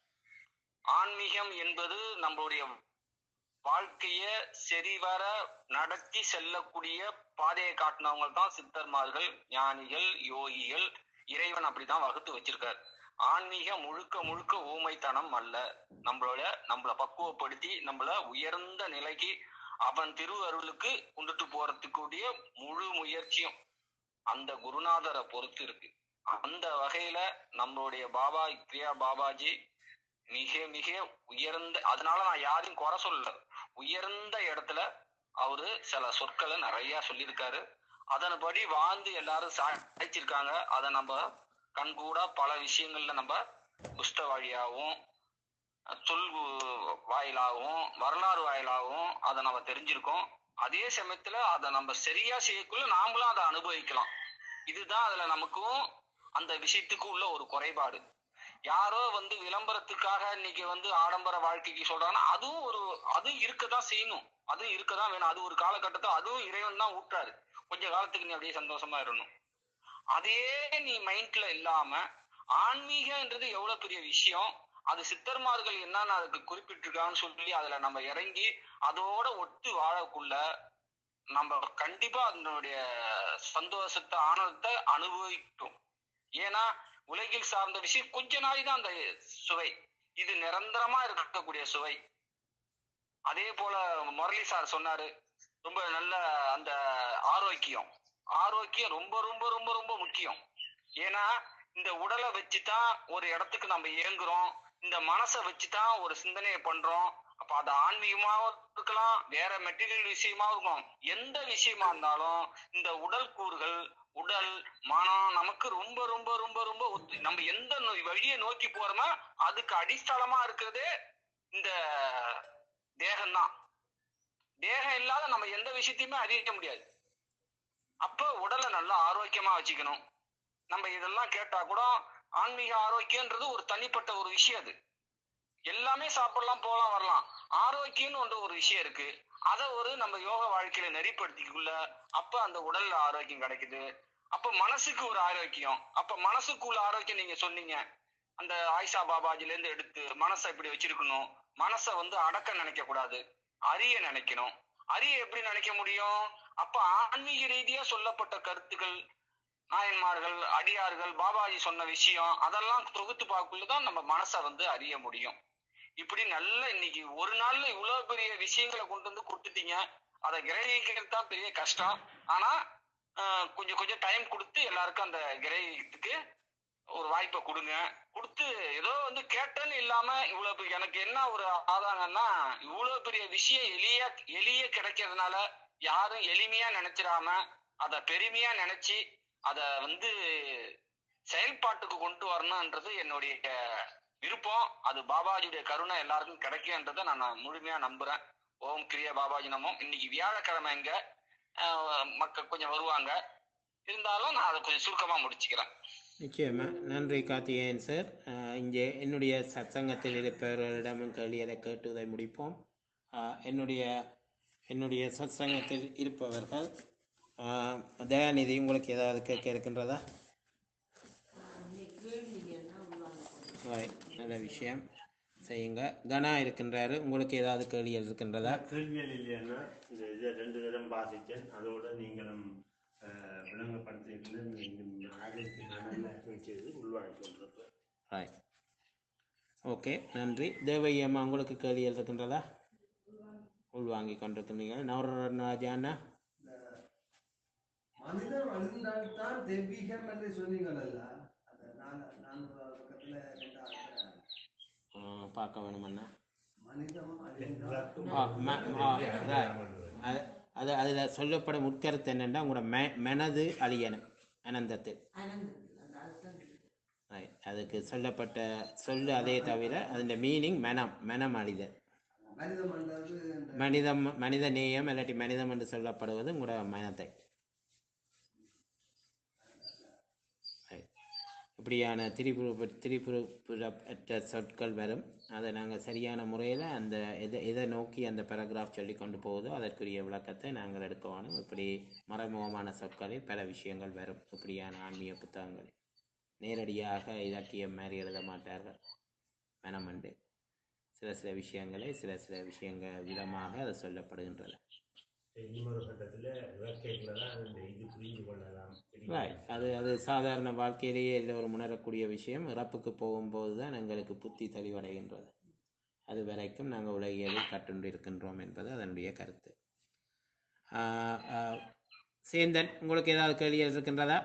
ஆன்மீகம் என்பது நம்மளுடைய வாழ்க்கைய சரிவர நடத்தி செல்லக்கூடிய பாதையை காட்டினவங்க தான் சித்தர்மார்கள் ஞானிகள் யோகிகள் இறைவன் அப்படிதான் வகுத்து வச்சிருக்காரு ஆன்மீகம் முழுக்க முழுக்க ஊமைத்தனம் அல்ல நம்மளோட நம்மள பக்குவப்படுத்தி நம்மள உயர்ந்த நிலைக்கு அவன் திருவருளுக்கு கொண்டுட்டு போறதுக்குரிய முழு முயற்சியும் அந்த குருநாதரை பொறுத்து இருக்கு அந்த வகையில நம்மளுடைய பாபா பிரியா பாபாஜி மிக மிக உயர்ந்த அதனால நான் யாரையும் குறை சொல்லல உயர்ந்த இடத்துல அவரு சில சொற்களை நிறைய சொல்லியிருக்காரு அதன்படி வாழ்ந்து எல்லாரும் சாதிச்சிருக்காங்க அதை நம்ம கண்கூடா பல விஷயங்கள்ல நம்ம புஸ்த வழியாகவும் சொல் வாயிலாகவும் வரலாறு வாயிலாகவும் அதை நம்ம தெரிஞ்சிருக்கோம் அதே சமயத்துல அதை நம்ம சரியா செய்யக்குள்ள நாமளும் அதை அனுபவிக்கலாம் இதுதான் அதுல நமக்கும் அந்த விஷயத்துக்கு உள்ள ஒரு குறைபாடு யாரோ வந்து விளம்பரத்துக்காக இன்னைக்கு வந்து ஆடம்பர வாழ்க்கைக்கு சொல்றாங்கன்னா அதுவும் ஒரு அதுவும் இருக்கதான் செய்யணும் அதுவும் இருக்கதான் வேணும் அது ஒரு காலகட்டத்தை அதுவும் இறைவன் தான் ஊட்டாரு கொஞ்ச காலத்துக்கு நீ அப்படியே சந்தோஷமா இருக்கணும் அதே நீ மைண்ட்ல இல்லாம ஆன்மீகன்றது எவ்வளவு பெரிய விஷயம் அது சித்தர்மார்கள் என்னன்னு அதுக்கு குறிப்பிட்டிருக்கான்னு சொல்லி அதுல நம்ம இறங்கி அதோட ஒத்து வாழக்குள்ள நம்ம கண்டிப்பா அதனுடைய சந்தோஷத்தை ஆனந்தத்தை அனுபவிக்கும் ஏன்னா உலகில் சார்ந்த விஷயம் கொஞ்ச நாள் தான் அந்த சுவை இது நிரந்தரமா இருக்கக்கூடிய சுவை அதே போல முரளி சார் சொன்னாரு ரொம்ப நல்ல அந்த ஆரோக்கியம் ஆரோக்கியம் ரொம்ப ரொம்ப ரொம்ப ரொம்ப முக்கியம் ஏன்னா இந்த உடலை வச்சுதான் ஒரு இடத்துக்கு நம்ம இயங்குறோம் இந்த மனசை வச்சுதான் ஒரு சிந்தனையை பண்றோம் அப்ப அது ஆன்மீகமாவும் இருக்கலாம் வேற மெட்டீரியல் விஷயமா இருக்கும் எந்த விஷயமா இருந்தாலும் இந்த உடல் கூறுகள் உடல் மனம் நமக்கு ரொம்ப ரொம்ப ரொம்ப ரொம்ப ஒத்து நம்ம எந்த நோ- வழியை நோக்கி போறோமோ அதுக்கு அடிஸ்தலமா இருக்கிறதே இந்த தேகம்தான் தேகம் இல்லாத நம்ம எந்த விஷயத்தையுமே அறிவிக்க முடியாது அப்ப உடலை நல்லா ஆரோக்கியமா வச்சுக்கணும் நம்ம இதெல்லாம் கேட்டா கூட ஆன்மீக ஆரோக்கியன்றது ஒரு தனிப்பட்ட ஒரு விஷயம் அது எல்லாமே சாப்பிடலாம் போகலாம் வரலாம் ஆரோக்கியம்னு ஒன்று ஒரு விஷயம் இருக்கு அதை ஒரு நம்ம யோக வாழ்க்கையில நெறிப்படுத்திக்குள்ள அப்ப அந்த உடல்ல ஆரோக்கியம் கிடைக்குது அப்ப மனசுக்கு ஒரு ஆரோக்கியம் அப்ப மனசுக்குள்ள ஆரோக்கியம் நீங்க சொன்னீங்க அந்த ஆயிஷா பாபாஜில இருந்து எடுத்து மனசை இப்படி வச்சிருக்கணும் மனசை வந்து அடக்க நினைக்க கூடாது அறிய நினைக்கணும் அறிய எப்படி நினைக்க முடியும் அப்ப ஆன்மீக ரீதியா சொல்லப்பட்ட கருத்துக்கள் நாயன்மார்கள் அடியார்கள் பாபாஜி சொன்ன விஷயம் அதெல்லாம் தொகுத்து பார்க்கக்குள்ளதான் நம்ம மனசை வந்து அறிய முடியும் இப்படி நல்ல இன்னைக்கு ஒரு நாள்ல இவ்வளவு பெரிய விஷயங்களை கொண்டு வந்து கொடுத்துட்டீங்க அதை கிரகிக்கிறது தான் பெரிய கஷ்டம் ஆனா ஆஹ், கொஞ்சம் கொஞ்சம் டைம் கொடுத்து எல்லாருக்கும் அந்த கிரகிக்கிறதுக்கு ஒரு வாய்ப்பை கொடுங்க கொடுத்து ஏதோ வந்து கேட்டேன்னு இல்லாம இவ்வளவு பெரிய- எனக்கு என்ன ஒரு ஆதாங்கம்னா இவ்வளவு பெரிய விஷயம் எளிய எளிய கிடைக்கிறதுனால யாரும் எளிமையா நினைச்சிடாம அத பெருமையா நினைச்சு அத வந்து செயல்பாட்டுக்கு கொண்டு வரணும்ன்றது என்னுடைய விருப்பம் அது பாபாஜியுடைய கருணை எல்லாருக்கும் கிடைக்கும்ன்றதை நான் முழுமையா நம்புறேன் ஓம் கிரியா பாபாஜி நமம் இன்னைக்கு வியாழக்கிழமை இங்க ஆஹ், மக்கள் கொஞ்சம் வருவாங்க இருந்தாலும் நான் அதை கொஞ்சம் சுருக்கமா முடிச்சுக்கிறேன் நிச்சயமா நன்றி கார்த்திகேயன் சார் அஹ், இங்கே என்னுடைய சத்சங்கத்தில் இருப்பவர்களிடமும் கேள்வியை கேட்டு இதை முடிப்போம் அஹ், என்னுடைய என்னுடைய சத்சங்கத்தில் இருப்பவர்கள் அஹ், தயாநிதி உங்களுக்கு ஏதாவது கேட்க இருக்கின்றதா Right. நல்ல விஷயம் செய்யுங்க கனா இருக்கின்றாரு உங்களுக்கு ஏதாவது கேள்விகள் இருக்கின்றதா கேள்விகள் இல்லைன்னா இந்த இதை ரெண்டு தரம் வாசித்தேன் அதோட நீங்களும் அஹ், விளங்கப்படுத்தியிருக்கிற ஆரோக்கியமான செய்து உள்வாங்கி கொண்டிருக்கிறேன் Right. ஓகே நன்றி தேவகி அம்மா உங்களுக்கு கேள்விகள் இருக்கின்றதா உள்வாங்கி கொண்டிருக்கிறீங்க நவரராஜானா மனிதன் அழிந்தால்தான் தெய்வீகம் என்று சொன்னீங்களல்ல அது நான் நான் பக்கத்துல ரெண்டாவது அஹ், பார்க்க வேணுமண்ணா மனிதம் அழிந்தால் ஆ, ம- ஆ, right. அது அது அதில் சொல்லப்படும் உட்கருத்து என்னென்னா உங்களோட மெ மனது அழியணும் அனந்தத்தில் Right. அதுக்கு சொல்லப்பட்ட சொல்லு அதே தவிர அதன் மீனிங் மனம் மனம் அழிதல் மனிதம் என்றது இந்த மனிதம் மனித நேயம் இல்லாட்டி மனிதம் என்று சொல்லப்படுவது உங்களோட மனத்தை Right. இப்படியான திரிபுர திரிபுரப்பற்ற சொற்கள் வரும் அதை நாங்கள் சரியான முறையில் அந்த எதை எதை நோக்கி அந்த பேராகிராஃப் சொல்லி கொண்டு போகுதோ அதற்குரிய விளக்கத்தை நாங்கள் எடுக்க வேணும் இப்படி மறைமுகமான சொற்களில் பல விஷயங்கள் வரும் இப்படியான ஆன்மீக புத்தகங்கள் நேரடியாக இலக்கியம் மாதிரி எழுத மாட்டார்கள் மனமண்டு சில சில விஷயங்களை சில சில விஷயங்கள் விதமாக அது சொல்லப்படுகின்றன இன்னொரு கட்டத்தில் இலக்கியத்தில் தான் இந்த இது புரிந்து கொள்ளலாம் Right. அது அது சாதாரண வாழ்க்கையிலேயே எல்லோரும் உணரக்கூடிய விஷயம் இறப்புக்கு போகும்போது தான் எங்களுக்கு புத்தி தெளிவடைகின்றது அது வரைக்கும் நாங்கள் உலகியலில் கட்டுண்டு இருக்கின்றோம் என்பது அதனுடைய கருத்து ஆஹ், ஆஹ், சேந்தன் உங்களுக்கு ஏதாவது கேள்விகள் இருக்கின்றதா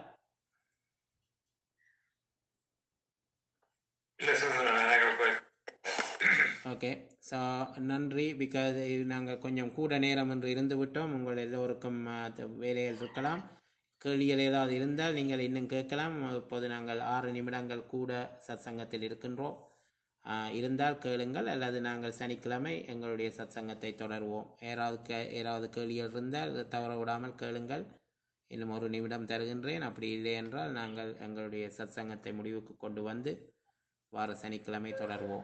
ஓகே ஸோ நன்றி பிகாஸ் நாங்கள் கொஞ்சம் கூட நேரம் என்று இருந்து விட்டோம் உங்கள் எல்லோருக்கும் ஆஹ், த- வேலைகள் இருக்கலாம் கேள்விகள் ஏதாவது இருந்தால் நீங்கள் இன்னும் கேட்கலாம் இப்போது நாங்கள் ஆறு நிமிடங்கள் கூட சத்சங்கத்தில் இருக்கின்றோம் ஆஹ், இருந்தால் கேளுங்கள் அல்லது நாங்கள் சனிக்கிழமை எங்களுடைய சத்சங்கத்தை தொடருவோம் யாராவது கே யாராவது கேள்விகள் இருந்தால் அதை தவற விடாமல் கேளுங்கள் இன்னும் ஒரு நிமிடம் தருகின்றேன் அப்படி இல்லை என்றால் நாங்கள் எங்களுடைய சத்சங்கத்தை முடிவுக்கு கொண்டு வந்து வார சனிக்கிழமை தொடருவோம்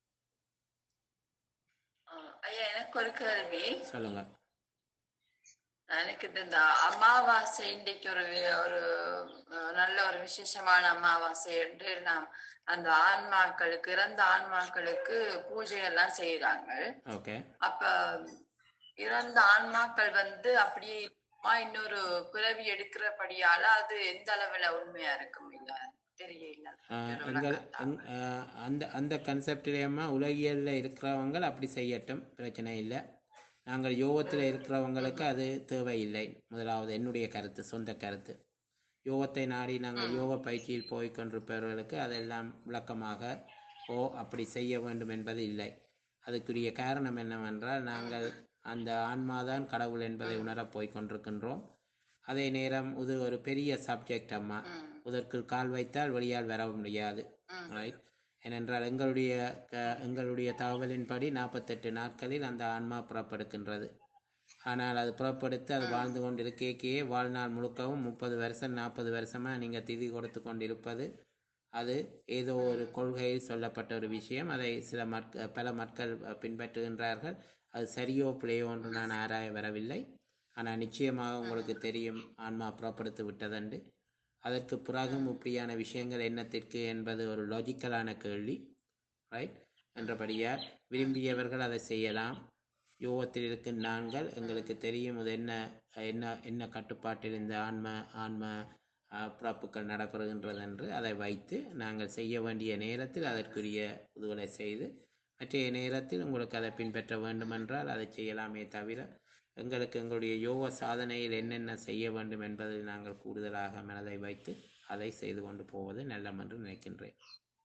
ஆஹ் ஐயா எனக்கு ஒரு கேள்வி சொல்லுங்க எனக்கு இந்த அமாவாசை இன்றைக்கு ஒரு வி- ஒரு அஹ், நல்ல ஒரு விசேஷமான அமாவாசை என்று நாம் அந்த ஆன்மாக்களுக்கு இறந்த ஆன்மாக்களுக்கு பூஜை எல்லாம் செய்யறாங்க ஓகே அப்ப இறந்த ஆன்மாக்கள் வந்து அப்படியே இருக்குமா? இன்னொரு பிறவி எடுக்கிறபடியால அது எந்த அளவுல உண்மையா இருக்கும் இல்ல தெரியல ஆஹ் எங்கள் எங்- ஆஹ் அந்த அந்த கன்செப்டிலேயுமா உலகியலில் இருக்கிறவங்க அப்படி செய்யட்டும் பிரச்சனை இல்லை நாங்கள் யோகத்தில் இருக்கிறவங்களுக்கு அது தேவையில்லை முதலாவது என்னுடைய கருத்து சொந்த கருத்து யோகத்தை நாடி நாங்கள் யோக பயிற்சியில் போய் கொண்டிருப்பவர்களுக்கு அதெல்லாம் விளக்கமாக ஓ அப்படி செய்ய வேண்டும் என்பது இல்லை அதுக்குரிய காரணம் என்னவென்றால் நாங்கள் அந்த ஆன்மாதான் கடவுள் என்பதை உணரப் போய் கொண்டிருக்கின்றோம் அதே நேரம் இது ஒரு பெரிய சப்ஜெக்ட் அம்மா இதற்குள் கால் வைத்தால் வெளியால் வர முடியாது ரைட் ஏனென்றால் எங்களுடைய க- எங்களுடைய தகவலின்படி நாற்பத்தெட்டு நாட்களில் அந்த ஆன்மா புறப்படுக்கின்றது ஆனால் அது புறப்படுத்து அது வாழ்ந்து கொண்டிருக்கே வாழ்நாள் முழுக்கவும் முப்பது வருஷம் நாற்பது வருஷமாக நீங்கள் திதி கொடுத்து கொண்டிருப்பது அது ஏதோ ஒரு கொள்கையில் சொல்லப்பட்ட ஒரு விஷயம் அதை சில மற்க பல மக்கள் அஹ், பின்பற்றுகின்றார்கள் அது சரியோ பிழையோ என்று நான் ஆராய வரவில்லை ஆனால் நிச்சயமாக உங்களுக்கு தெரியும் ஆன்மா புறப்படுத்தி விட்டதண்டு அதற்கு பிறகும் இப்படியான விஷயங்கள் என்னத்திற்கு என்பது ஒரு லாஜிக்கலான கேள்வி ரைட் என்றபடியால் விரும்பியவர்கள் அதை செய்யலாம் யோகத்தில் இருக்கும் நாங்கள் எங்களுக்கு தெரியும் இது என்ன என்ன என்ன கட்டுப்பாட்டில் இந்த ஆன்ம ஆன்ம அஹ், பிறப்புகள் நடைபெறுகின்றது என்று அதை வைத்து நாங்கள் செய்ய வேண்டிய நேரத்தில் அதற்குரிய இதுகளை செய்து மற்றைய நேரத்தில் உங்களுக்கு அதை பின்பற்ற வேண்டுமென்றால் அதை செய்யலாமே தவிர எங்களுக்கு எங்களுடைய யோக சாதனையில் என்னென்ன செய்ய வேண்டும் என்பதில் நாங்கள் கூடுதலாக மனதை வைத்து அதை செய்து கொண்டு போவது நல்லம் என்று நினைக்கின்றேன்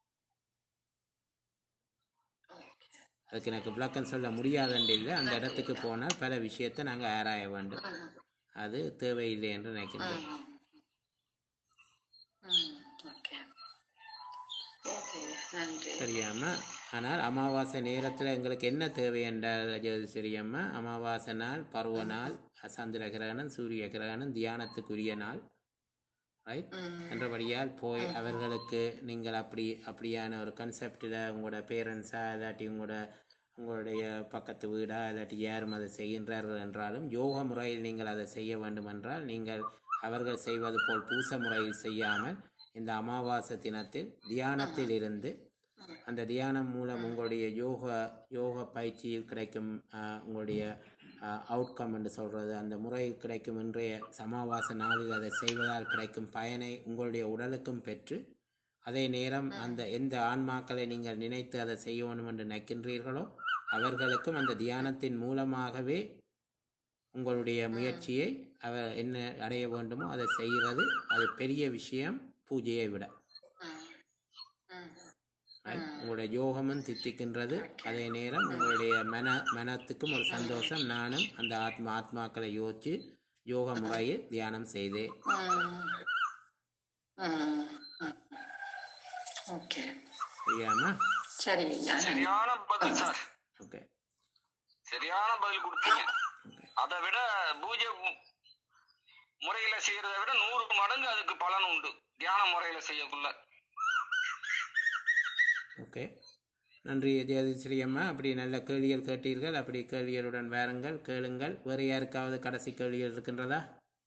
அதுக்கு எனக்கு விளக்கம் சொல்ல முடியாதென்று இல்லை அந்த இடத்துக்கு போனால் பல விஷயத்தை நாங்கள் ஆராய வேண்டும் அது தேவையில்லை என்று நினைக்கின்றேன் ஓகே ஓகே நன்றி சரியாம்மா ஆனால் அமாவாசை நேரத்தில் எங்களுக்கு என்ன தேவை என்றால் சரியம்மா அமாவாசை நாள் பருவ நாள் சந்திர கிரகணம் சூரிய கிரகணம் தியானத்துக்குரிய நாள் ரைட் என்றபடியால் போய் அவர்களுக்கு நீங்கள் அப்படி அப்படியான ஒரு கன்செப்டில் உங்களோட பேரண்ட்ஸா இல்லாட்டி உங்களோட உங்களுடைய பக்கத்து வீடா இல்லாட்டி யாரும் அதை செய்கின்றார்கள் என்றாலும் யோக முறையில் நீங்கள் அதை செய்ய வேண்டும் என்றால் நீங்கள் அவர்கள் செய்வது போல் பூச முறையில் செய்யாமல் இந்த அமாவாசை தினத்தில் தியானத்தில் இருந்து அந்த தியானம் மூலம் உங்களுடைய யோக யோக பயிற்சியில் கிடைக்கும் ஆஹ், உங்களுடைய அவுட்கம் என்று சொல்றது அந்த முறையில் கிடைக்கும் இன்றைய சமாவாச நாளில் அதை செய்வதால் கிடைக்கும் பயனை உங்களுடைய உடலுக்கும் பெற்று அதே நேரம் அந்த எந்த ஆன்மாக்களை நீங்கள் நினைத்து அதை செய்ய வேண்டும் என்று நினைக்கின்றீர்களோ அவர்களுக்கும் அந்த தியானத்தின் மூலமாகவே உங்களுடைய முயற்சியை அவர் என்ன அடைய வேண்டுமோ அதை செய்கிறது அது பெரிய விஷயம் பூஜையை விட Right? உங்களுடைய யோகமும் தித்திக்கின்றது அதே நேரம் உங்களுடைய மன மனத்துக்கும் ஒரு சந்தோஷம் நானும் அந்த ஆத்மா ஆத்மாக்களை யோசிச்சு யோக முறையில் தியானம் செய்தேன் ஓகே சரியாமா சரி சரியான பதில் சார் ஓகே சரியான பதில் கொடுத்தீங்க அதை விட பூஜை மு- முறையில செய்யறதை விட நூறு மடங்கு அதுக்கு பலன் உண்டு தியான முறையில செய்யக்குள்ள ஓகே நன்றி ஜெயதிஸ்ரீ அம்மா அப்படி நல்ல கேள்விகள் கேட்டீர்கள் அப்படி கேள்விகளுடன் வாருங்கள் கேளுங்கள் வேறு யாருக்காவது கடைசி கேள்விகள் இருக்கின்றதா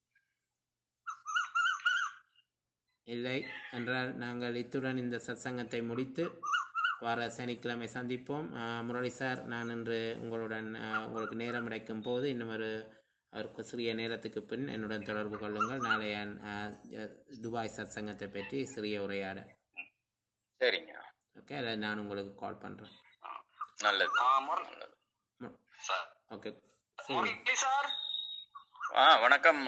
இல்லை என்றால் நாங்கள் இத்துடன் இந்த சத்சங்கத்தை முடித்து வார சனிக்கிழமை சந்திப்போம் ஆஹ் முரளி சார் நான் இன்று உங்களுடன் ஆஹ் உங்களுக்கு நேரம் கிடைக்கும் போது இன்னும் ஒரு ஒரு சிறிய நேரத்துக்கு பின் என்னுடன் தொடர்பு கொள்ளுங்கள் நாளைய ஆஹ், துபாய் சத்சங்கத்தை பற்றி சிறிய உரையாட சரிங்க ஓகே அதை நான் உங்களுக்கு கால் பண்ணுறேன் நல்லது சார் ஓகே முரளி சார் ஆ வணக்கம்